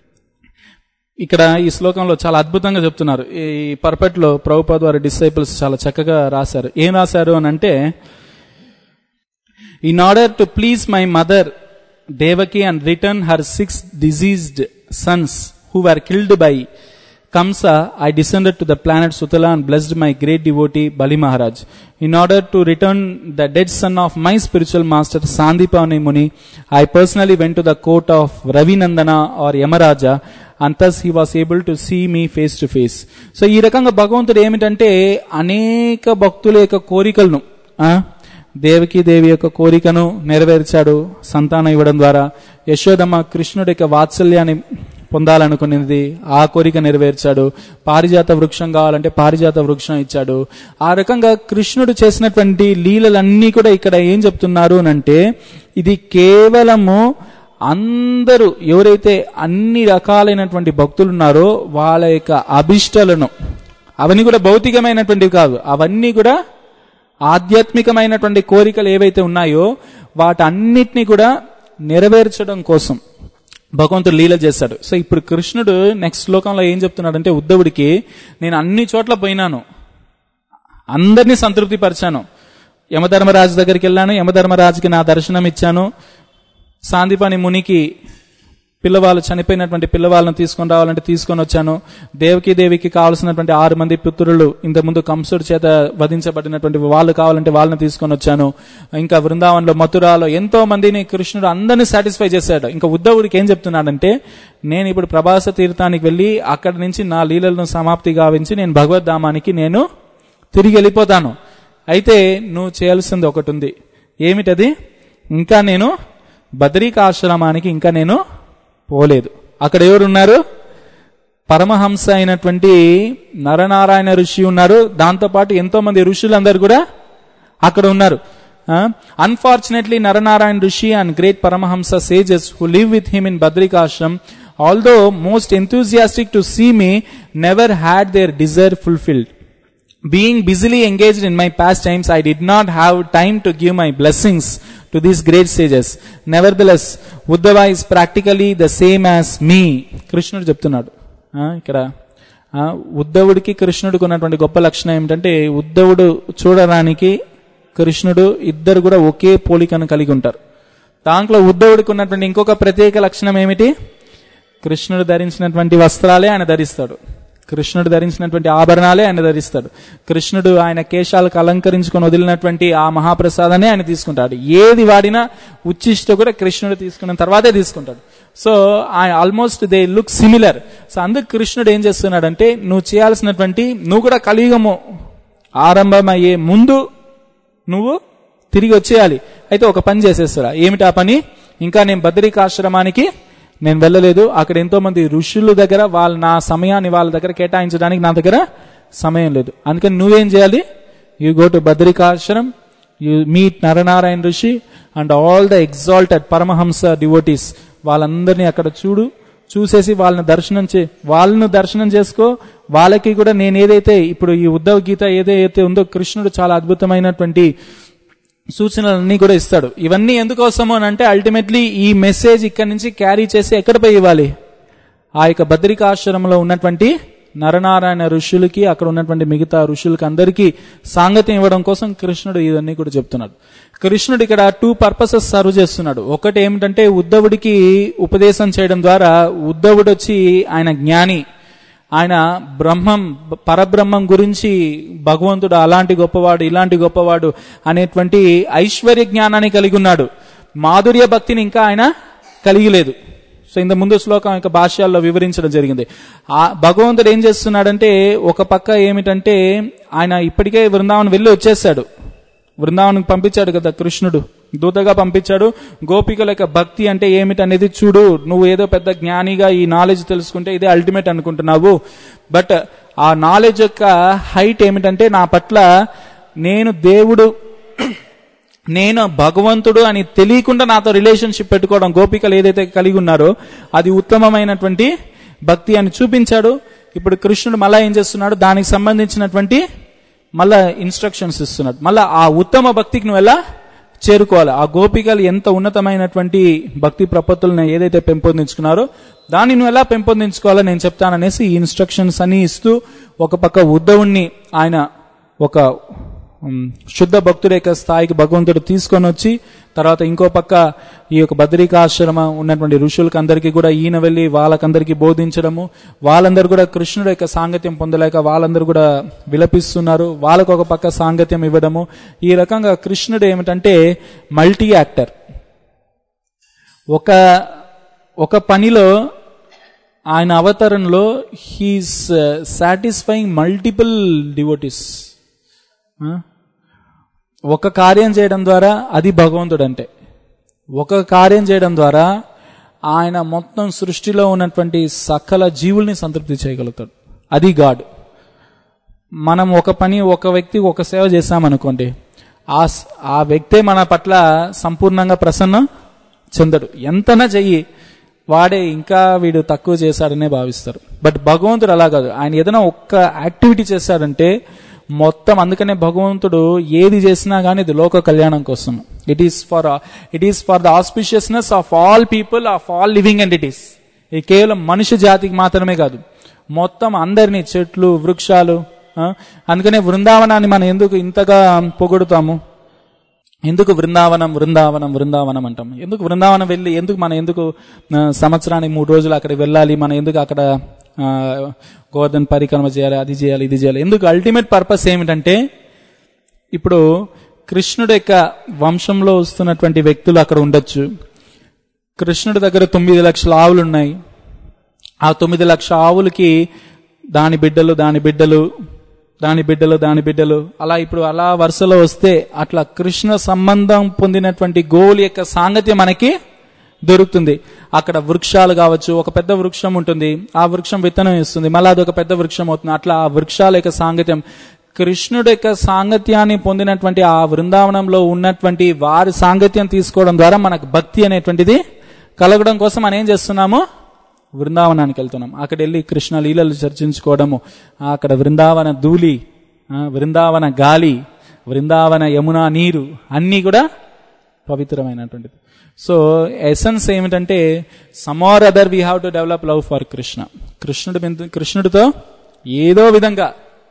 ఇక్కడ ఈ శ్లోకంలో చాలా అద్భుతంగా చెప్తున్నారు ఈ పర్పట్ లో ప్రభుపాద్ వారి డిసైపుల్స్ చాలా చక్కగా రాశారు ఏం రాశారు అని అంటే in order to please my mother Devaki and return her six diseased sons who are killed by Kamsa, I descended to the planet Sutala and blessed my great devotee Bali Maharaj. In order to return the dead son of my spiritual master Sandipani Muni, I personally went to the court of Ravinandana or Yamaraja and thus he was able to see me face to face. So ఈ రకంగా భగవంతుడు ఏమిటంటే అనేక భక్తుల యొక్క కోరికలను ఆ, దేవకి దేవి యొక్క కోరికను నెరవేర్చాడు సంతానం ఇవ్వడం ద్వారా యశోదమ్మ కృష్ణుడి యొక్క వాత్సల్యాన్ని పొందాలనుకున్నది ఆ కోరిక నెరవేర్చాడు పారిజాత వృక్షం కావాలంటే పారిజాత వృక్షం ఇచ్చాడు ఆ రకంగా కృష్ణుడు చేసినటువంటి లీలలన్నీ కూడా ఇక్కడ ఏం చెప్తున్నారు అంటే ఇది కేవలము అందరూ ఎవరైతే అన్ని రకాలైనటువంటి భక్తులు ఉన్నారో వాళ్ళ యొక్క అభిష్టలను అవన్నీ కూడా భౌతికమైనటువంటివి కాదు అవన్నీ కూడా ఆధ్యాత్మికమైనటువంటి కోరికలు ఏవైతే ఉన్నాయో వాటన్నిటిని కూడా నెరవేర్చడం కోసం భగవంతుడు లీల చేశాడు సో ఇప్పుడు కృష్ణుడు నెక్స్ట్ శ్లోకంలో ఏం చెప్తున్నాడంటే ఉద్ధవుడికి నేను అన్ని చోట్ల పోయినాను అందరినీ సంతృప్తి పరిచాను యమధర్మరాజు దగ్గరికి వెళ్ళాను యమధర్మరాజుకి నా దర్శనం ఇచ్చాను సాందీపాని మునికి పిల్లవాళ్ళు చనిపోయినటువంటి పిల్లవాళ్ళను తీసుకొని రావాలంటే తీసుకొని వచ్చాను దేవకి దేవికి కావాల్సినటువంటి ఆరు మంది పుత్రులు ఇంతకుముందు కంసుడి చేత వధించబడినటువంటి వాళ్ళు కావాలంటే వాళ్ళని తీసుకొని వచ్చాను ఇంకా బృందావనంలో మథురాలో ఎంతో మందిని కృష్ణుడు అందరినీ సాటిస్ఫై చేశాడు ఇంకా ఉద్ధవుడికి ఏం చెప్తున్నాడంటే నేను ఇప్పుడు ప్రభాస తీర్థానికి వెళ్ళి అక్కడి నుంచి నా లీలలను సమాప్తి గావించి నేను భగవద్ధామానికి నేను తిరిగి వెళ్ళిపోతాను అయితే నువ్వు చేయాల్సింది ఒకటి ఉంది ఏమిటది ఇంకా నేను బదరీకాశ్రమానికి ఇంకా నేను పోలేదు అక్కడ ఎవరున్నారు పరమహంస అయినటువంటి నరనారాయణ ఋషి ఉన్నారు దాంతోపాటు ఎంతో మంది ఋషులందరూ కూడా అక్కడ ఉన్నారు unfortunately Nara Narayana rishi and great paramahamsa sages who live with him in Badrikashram although most enthusiastic to see me never had their desire fulfilled being busily engaged in my pastimes, I did not have time to give my blessings to these great sages. Nevertheless, Uddhava is practically the same as me. కృష్ణుడు చెప్తున్నాడు ఆ, ఇక్కడ ఆ, ఉద్ధవుడికి కృష్ణుడికి ఉన్నటువంటి గొప్ప లక్షణం ఏమిటంటే ఉద్ధవుడు చూడడానికి కృష్ణుడు ఇద్దరు కూడా ఒకే పోలికను కలిగి ఉంటారు దాంట్లో ఉద్ధవుడికి ఉన్నటువంటి ఇంకొక ప్రత్యేక లక్షణం ఏమిటి కృష్ణుడు ధరించినటువంటి వస్త్రాలే ఆయన ధరిస్తాడు కృష్ణుడు ధరించినటువంటి ఆభరణాలే ఆయన ధరిస్తాడు కృష్ణుడు ఆయన కేశాలకు అలంకరించుకొని వదిలినటువంటి ఆ మహాప్రసాదాన్ని ఆయన తీసుకుంటాడు ఏది వాడినా ఉచ్చిష్ట కూడా కృష్ణుడు తీసుకున్న తర్వాతే తీసుకుంటాడు so almost they look similar so అందుకు కృష్ణుడు ఏం చేస్తున్నాడంటే నువ్వు చేయాల్సినటువంటి నువ్వు కూడా కలియుగము ఆరంభమయ్యే ముందు నువ్వు తిరిగి వచ్చేయాలి అయితే ఒక పని చేసేస్తారా ఏమిటి ఆ పని ఇంకా నేను బద్రికాశ్రమానికి నేను వెళ్ళలేదు అక్కడ ఎంతో మంది ఋషుల దగ్గర వాళ్ళ నా సమయాన్ని వాళ్ళ దగ్గర కేటాయించడానికి నా దగ్గర సమయం లేదు అందుకని నువ్వేం చేయాలి you go to Badrikashram you meet Nara Narayana rishi and all the exalted paramahamsa devotees వాళ్ళందరినీ అక్కడ చూడు చూసేసి వాళ్ళని దర్శనం చే వాళ్ళను దర్శనం చేసుకో వాళ్ళకి కూడా నేను ఏదైతే ఇప్పుడు ఈ ఉద్ధవ్ గీత ఏదైతే ఉందో కృష్ణుడు చాలా అద్భుతమైనటువంటి సూచనలన్నీ కూడా ఇస్తాడు ఇవన్నీ ఎందుకోసము అని అంటే అల్టిమేట్లీ ఈ మెసేజ్ ఇక్కడి నుంచి క్యారీ చేసి ఎక్కడ పోయి ఇవ్వాలి ఆ యొక్క బద్రికాశ్రమంలో ఉన్నటువంటి నరనారాయణ ఋషులకి అక్కడ ఉన్నటువంటి మిగతా ఋషులకి అందరికీ సాంగత్యం ఇవ్వడం కోసం కృష్ణుడు ఇవన్నీ కూడా చెప్తున్నాడు కృష్ణుడు ఇక్కడ టూ పర్పసెస్ సర్వ్ చేస్తున్నాడు ఒకటి ఏమిటంటే ఉద్ధవుడికి ఉపదేశం చేయడం ద్వారా ఉద్ధవుడు వచ్చి ఆయన జ్ఞాని ఆయన బ్రహ్మం పరబ్రహ్మం గురించి భగవంతుడు అలాంటి గొప్పవాడు ఇలాంటి గొప్పవాడు అనేటువంటి ఐశ్వర్య జ్ఞానాన్ని కలిగి ఉన్నాడు మాధుర్య భక్తిని ఇంకా ఆయన కలిగి లేదు సో ఇంత ముందు శ్లోకం యొక్క భాష్యాల్లో వివరించడం జరిగింది ఆ భగవంతుడు ఏం చేస్తున్నాడంటే ఒక పక్క ఏమిటంటే ఆయన ఇప్పటికే బృందావనం వెళ్ళి వచ్చేసాడు బృందావనం పంపించాడు కదా కృష్ణుడు దూతగా పంపించాడు గోపికల యొక్క భక్తి అంటే ఏమిటనేది చూడు నువ్వు ఏదో పెద్ద జ్ఞానిగా ఈ నాలెడ్జ్ తెలుసుకుంటే ఇదే అల్టిమేట్ అనుకుంటున్నావు బట్ ఆ నాలెడ్జ్ యొక్క హైట్ ఏమిటంటే నా పట్ల నేను దేవుడు నేను భగవంతుడు అని తెలియకుండా నాతో రిలేషన్షిప్ పెట్టుకోవడం గోపికలు ఏదైతే కలిగి ఉన్నారో అది ఉత్తమమైనటువంటి భక్తి అని చూపించాడు ఇప్పుడు కృష్ణుడు మళ్ళా ఏం చేస్తున్నాడు దానికి సంబంధించినటువంటి మళ్ళా ఇన్స్ట్రక్షన్స్ ఇస్తున్నాడు మళ్ళా ఆ ఉత్తమ భక్తికి నువ్వు ఎలా చేరుకోవాలి ఆ గోపికలు ఎంత ఉన్నతమైనటువంటి భక్తి ప్రపత్తులను ఏదైతే పెంపొందించుకున్నారో దాన్ని నువ్వు ఎలా పెంపొందించుకోవాలో నేను చెప్తాననేసి ఈ ఇన్స్ట్రక్షన్స్ అన్ని ఇస్తూ ఒక పక్క ఉద్ధవుణ్ణి ఆయన ఒక ఉమ్, శుద్ధ భక్తుడి యొక్క స్థాయికి భగవంతుడు తీసుకొని వచ్చి తర్వాత ఇంకో పక్క ఈ యొక్క బద్రికాశ్రమ ఉన్నటువంటి ఋషులకు అందరికీ కూడా ఈయన వెళ్ళి వాళ్ళకందరికీ బోధించడము వాళ్ళందరూ కూడా కృష్ణుడు యొక్క సాంగత్యం పొందలేక వాళ్ళందరూ కూడా విలపిస్తున్నారు వాళ్ళకు ఒక పక్క సాంగత్యం ఇవ్వడము ఈ రకంగా కృష్ణుడు ఏమిటంటే మల్టీ యాక్టర్ ఒక ఒక పనిలో ఆయన అవతరణలో హీస్ సాటిస్ఫైయింగ్ మల్టిపుల్ డివోటీస్ ఒక కార్యం చేయడం ద్వారా అది భగవంతుడు అంటే ఒక కార్యం చేయడం ద్వారా ఆయన మొత్తం సృష్టిలో ఉన్నటువంటి సకల జీవుల్ని సంతృప్తి చేయగలుగుతాడు అది గాడ్ మనం ఒక పని ఒక వ్యక్తి ఒక సేవ చేశామనుకోండి ఆ స్- ఆ వ్యక్తే మన పట్ల సంపూర్ణంగా ప్రసన్న చెందడు ఎంతనా చెయ్యి వాడే ఇంకా వీడు తక్కువ చేశాడనే భావిస్తారు బట్ భగవంతుడు అలా కాదు ఆయన ఏదైనా ఒక్క యాక్టివిటీ చేశాడంటే మొత్తం అందుకనే భగవంతుడు ఏది చేసినా కానీ ఇది లోక కళ్యాణం కోసం it is for it is for the auspiciousness of all people of all living entities ఇది కేవలం మనిషి జాతికి మాత్రమే కాదు మొత్తం అందరినీ చెట్లు వృక్షాలు ఆ, అందుకనే బృందావనాన్ని మనం ఎందుకు ఇంతగా పొగుడుతాము ఎందుకు బృందావనం బృందావనం బృందావనం అంటాం ఎందుకు బృందావనం వెళ్ళి ఎందుకు మనం ఎందుకు ఆ, సంవత్సరానికి మూడు రోజులు అక్కడికి వెళ్ళాలి మనం ఎందుకు అక్కడ ఆ, గోవర్ధన్ పరిక్రమ చేయాలి అది చేయాలి ఇది చేయాలి ఎందుకు అల్టిమేట్ పర్పస్ ఏమిటంటే ఇప్పుడు కృష్ణుడు యొక్క వంశంలో వస్తున్నటువంటి వ్యక్తులు అక్కడ ఉండొచ్చు కృష్ణుడి దగ్గర తొమ్మిది లక్షల ఆవులు ఉన్నాయి ఆ తొమ్మిది లక్షల ఆవులకి దాని బిడ్డలు దాని బిడ్డలు దాని బిడ్డలు దాని బిడ్డలు అలా ఇప్పుడు అలా వరుసలో వస్తే అట్లా కృష్ణ సంబంధం పొందినటువంటి గోవుల యొక్క సాంగత్యం మనకి దొరుకుతుంది అక్కడ వృక్షాలు కావచ్చు ఒక పెద్ద వృక్షం ఉంటుంది ఆ వృక్షం విత్తనం ఇస్తుంది మళ్ళీ అది ఒక పెద్ద వృక్షం అవుతుంది అట్లా ఆ వృక్షాల యొక్క సాంగత్యం కృష్ణుడి యొక్క సాంగత్యాన్ని పొందినటువంటి ఆ బృందావనంలో ఉన్నటువంటి వారి సాంగత్యం తీసుకోవడం ద్వారా మనకు భక్తి అనేటువంటిది కలగడం కోసం మనం ఏం చేస్తున్నాము బృందావనానికి వెళ్తున్నాం అక్కడ వెళ్ళి కృష్ణ లీలలు చర్చించుకోవడము ఆ అక్కడ బృందావన ధూళి ఆ, బృందావన గాలి బృందావన యమునా నీరు అన్నీ కూడా పవిత్రమైనటువంటిది సో ఎసెన్స్ ఏమిటంటే some or other we have to develop love for Krishna కృష్ణుడు మీద- కృష్ణుడితో ఏదో విధంగా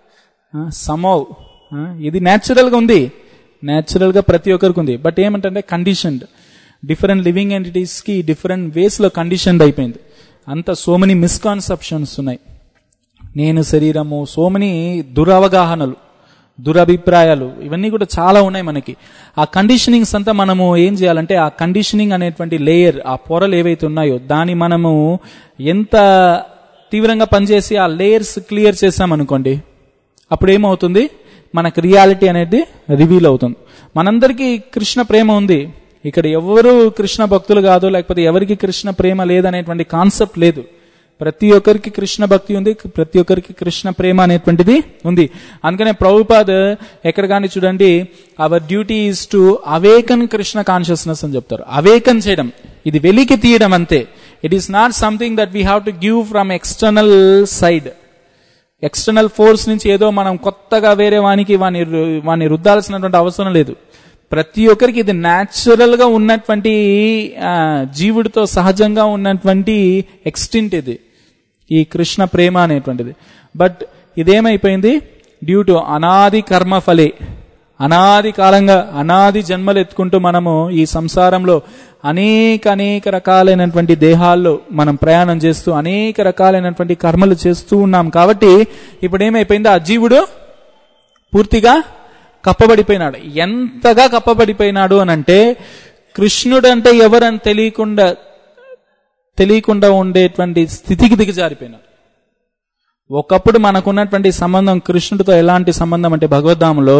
సమవ్ ఇది న్యాచురల్ గా ఉంది న్యాచురల్ గా ప్రతి ఒక్కరికి ఉంది బట్ ఏమంటే కండిషన్డ్ డిఫరెంట్ లివింగ్ ఎంటిటీస్ కి డిఫరెంట్ వేస్ లో కండిషన్డ్ అయిపోయింది అంత సో మెనీ మిస్కాన్సెప్షన్స్ ఉన్నాయి నేను శరీరము సో మెనీ దురవగాహనలు దురభిప్రాయాలు ఇవన్నీ కూడా చాలా ఉన్నాయి మనకి ఆ కండిషనింగ్స్ అంతా మనము ఏం చేయాలంటే ఆ కండిషనింగ్ అనేటువంటి లేయర్ ఆ పొరలు ఏవైతే ఉన్నాయో దాన్ని మనము ఎంత తీవ్రంగా పనిచేసి ఆ లేయర్స్ క్లియర్ చేసామనుకోండి అప్పుడు ఏమవుతుంది మనకు రియాలిటీ అనేది రివీల్ అవుతుంది మనందరికీ కృష్ణ ప్రేమ ఉంది ఇక్కడ ఎవరు కృష్ణ భక్తులు కాదు లేకపోతే ఎవరికి కృష్ణ ప్రేమ లేదనేటువంటి కాన్సెప్ట్ లేదు ప్రతి ఒక్కరికి కృష్ణ భక్తి ఉంది ప్రతి ఒక్కరికి కృష్ణ ప్రేమ అనేటువంటిది ఉంది అందుకనే ప్రభుపాద్ ఎక్కడ కానీ చూడండి our duty is to awaken Krishna consciousness అని చెప్తారు అవేకన్ చేయడం ఇది వెలికి తీయడం అంతే it is not something that we have to give from external side external force నుంచి ఏదో మనం కొత్తగా వేరే వానికి వాని వాని రుద్దాల్సినటువంటి అవసరం లేదు ప్రతి ఒక్కరికి ఇది న్యాచురల్ గా ఉన్నటువంటి ఆ, జీవుడితో సహజంగా ఉన్నటువంటి ఎక్స్టింట్ ఇది ఈ కృష్ణ ప్రేమ అనేటువంటిది బట్ ఇదేమైపోయింది డ్యూ టు అనాది కర్మ ఫలే అనాది కాలంగా అనాది జన్మలు ఎత్తుకుంటూ మనము ఈ సంసారంలో అనేక అనేక రకాలైనటువంటి దేహాల్లో మనం ప్రయాణం చేస్తూ అనేక రకాలైనటువంటి కర్మలు చేస్తూ ఉన్నాం కాబట్టి ఇప్పుడు ఏమైపోయింది ఆ జీవుడు పూర్తిగా కప్పబడిపోయినాడు ఎంతగా కప్పబడిపోయినాడు అని అంటే కృష్ణుడు అంటే ఎవరని తెలియకుండా తెలియకుండా ఉండేటువంటి స్థితికి దిగజారిపోయినాడు ఒకప్పుడు మనకున్నటువంటి సంబంధం కృష్ణుడితో ఎలాంటి సంబంధం అంటే భగవద్ధాములో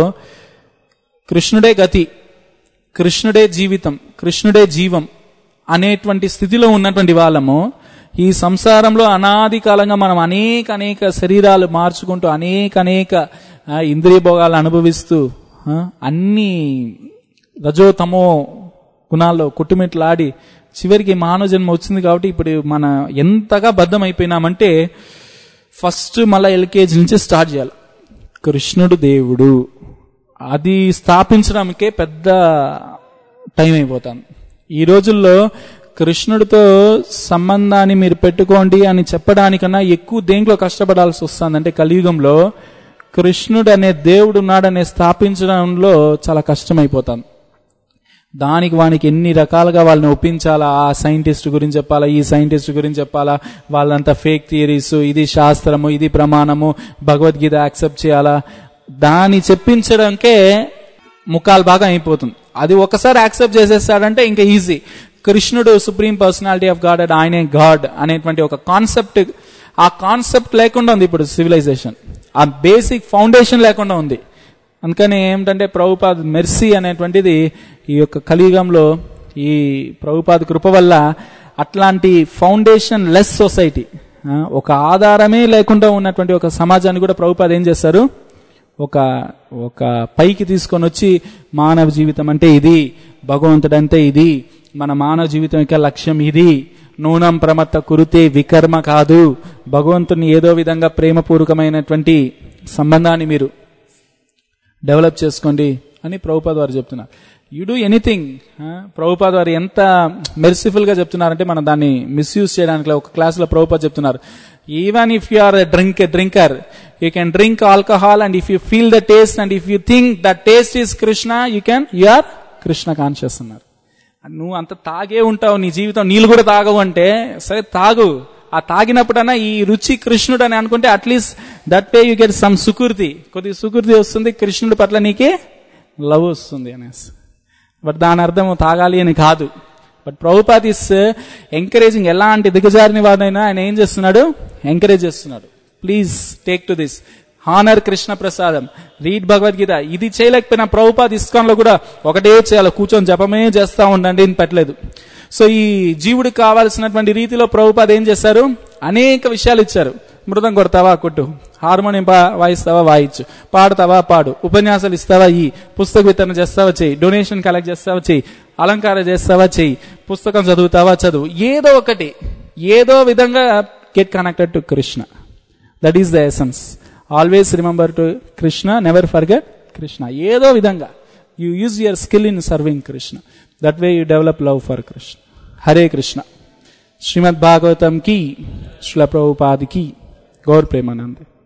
కృష్ణుడే గతి కృష్ణుడే జీవితం కృష్ణుడే జీవం అనేటువంటి స్థితిలో ఉన్నటువంటి వాళ్ళము ఈ సంసారంలో అనాది కాలంగా మనం అనేక అనేక శరీరాలు మార్చుకుంటూ అనేక అనేక ఆ, ఇంద్రియ భోగాలు అనుభవిస్తూ ఆ, అన్ని రజో తమో గుణాల్లో కుట్టుమిట్లాడి చివరికి మానవ జన్మ వచ్చింది కాబట్టి ఇప్పుడు మన ఎంతగా బద్ధమైపోయినామంటే ఫస్ట్ మళ్ళా ఎల్కేజీ నుంచి స్టార్ట్ చేయాలి కృష్ణుడు దేవుడు అది స్థాపించడానికే పెద్ద టైం అయిపోతాను ఈ రోజుల్లో కృష్ణుడితో సంబంధాన్ని మీరు పెట్టుకోండి అని చెప్పడానికన్నా ఎక్కువ దేంట్లో కష్టపడాల్సి వస్తుంది అంటే కలియుగంలో కృష్ణుడు అనే దేవుడు ఉన్నాడనే స్థాపించడంలో చాలా కష్టమైపోతాం దానికి వానికి ఎన్ని రకాలుగా వాళ్ళని ఒప్పించాలా ఆ సైంటిస్ట్ గురించి చెప్పాలా ఈ సైంటిస్ట్ గురించి చెప్పాలా వాళ్ళంతా ఫేక్ థియరీస్ ఇది శాస్త్రము ఇది ప్రమాణము భగవద్గీత యాక్సెప్ట్ చేయాలా దాన్ని చెప్పించడానికే ముఖాలు బాగా అయిపోతుంది అది ఒకసారి యాక్సెప్ట్ చేసేస్తాడంటే ఇంకా ఈజీ కృష్ణుడు supreme personality of God and ఆయనే గాడ్ అనేటువంటి ఒక కాన్సెప్ట్ ఆ కాన్సెప్ట్ లేకుండా ఉంది ఇప్పుడు సివిలైజేషన్ ఆ బేసిక్ ఫౌండేషన్ లేకుండా ఉంది అందుకని ఏమిటంటే ప్రభుపాద్ మెర్సీ అనేటువంటిది ఈ యొక్క కలియుగంలో ఈ ప్రభుపాద్ కృప వల్ల అట్లాంటి ఫౌండేషన్ లెస్ సొసైటీ ఒక ఆధారమే లేకుండా ఉన్నటువంటి ఒక సమాజాన్ని కూడా ప్రభుపాద్ ఏం చేస్తారు ఒక ఒక పైకి తీసుకొని వచ్చి మానవ జీవితం అంటే ఇది భగవంతుడు అంటే ఇది మన మానవ జీవితం యొక్క లక్ష్యం ఇది నూనం ప్రమత్త కురితే వికర్మ కాదు భగవంతుని ఏదో విధంగా ప్రేమపూర్వకమైనటువంటి సంబంధాన్ని మీరు డెవలప్ చేసుకోండి అని ప్రభుపాద్ వారు చెప్తున్నారు యు డూ ఎనీథింగ్ ప్రభుపాద్ వారు ఎంత మెర్సిఫుల్ గా చెప్తున్నారంటే మనం దాన్ని మిస్యూజ్ చేయడానికి ఒక క్లాస్ లో ప్రభుపాద్ చెప్తున్నారు even if you are drink drinker you can drink alcohol and if you feel the taste and if you think the taste is Krishna you can you are Krishna conscious అన్నారు నువ్వు అంత తాగే ఉంటావు నీ జీవితం నీళ్ళు కూడా తాగవు అంటే సరే తాగు ఆ తాగినప్పుడన్నా ఈ రుచి కృష్ణుడు అని అనుకుంటే at least that way you get some సుకృతి కొద్దిగా సుకృతి వస్తుంది కృష్ణుడి పట్ల నీకే లవ్ వస్తుంది అనేసి బట్ దాని అర్థం తాగాలి అని కాదు బట్ ప్రభుపాత్ ఇస్ ఎంకరేజింగ్ ఎలాంటి దిగజారిన వాడైనా ఆయన ఏం చేస్తున్నాడు ఎంకరేజ్ చేస్తున్నాడు please take to this honour Krishna prasadam read Bhagavad Gita ఇది చేయలేకపోయినా ప్రభుపాద్ ఇస్కాన్ లో కూడా ఒకటే చేయాలి కూర్చొని జపమే చేస్తా ఉండండి అని పెట్టలేదు సో ఈ జీవుడికి కావాల్సినటువంటి రీతిలో ప్రభుపాద్ ఏం చేశారు అనేక విషయాలు ఇచ్చారు మృదం కొడతావా కొట్టు హార్మోనియం వాయిస్తావా వాయించు పాడతావా పాడు ఉపన్యాసాలు ఇస్తావా ఈ పుస్తక వితరణ చేస్తావా చెయ్యి డొనేషన్ కలెక్ట్ చేస్తావా చెయ్యి అలంకారం చేస్తావా చెయ్యి పుస్తకం చదువుతావా చదువు ఏదో ఒకటి ఏదో విధంగా get connected to Krishna that is the essence always remember to Krishna never forget Krishna ఏదో విధంగా you use your skill in serving Krishna that way you develop love for Krishna Hare Krishna Shrimad Bhagavatam కి శ్రీల ప్రభుపాద్ కి గౌర్ ప్రేమానంద్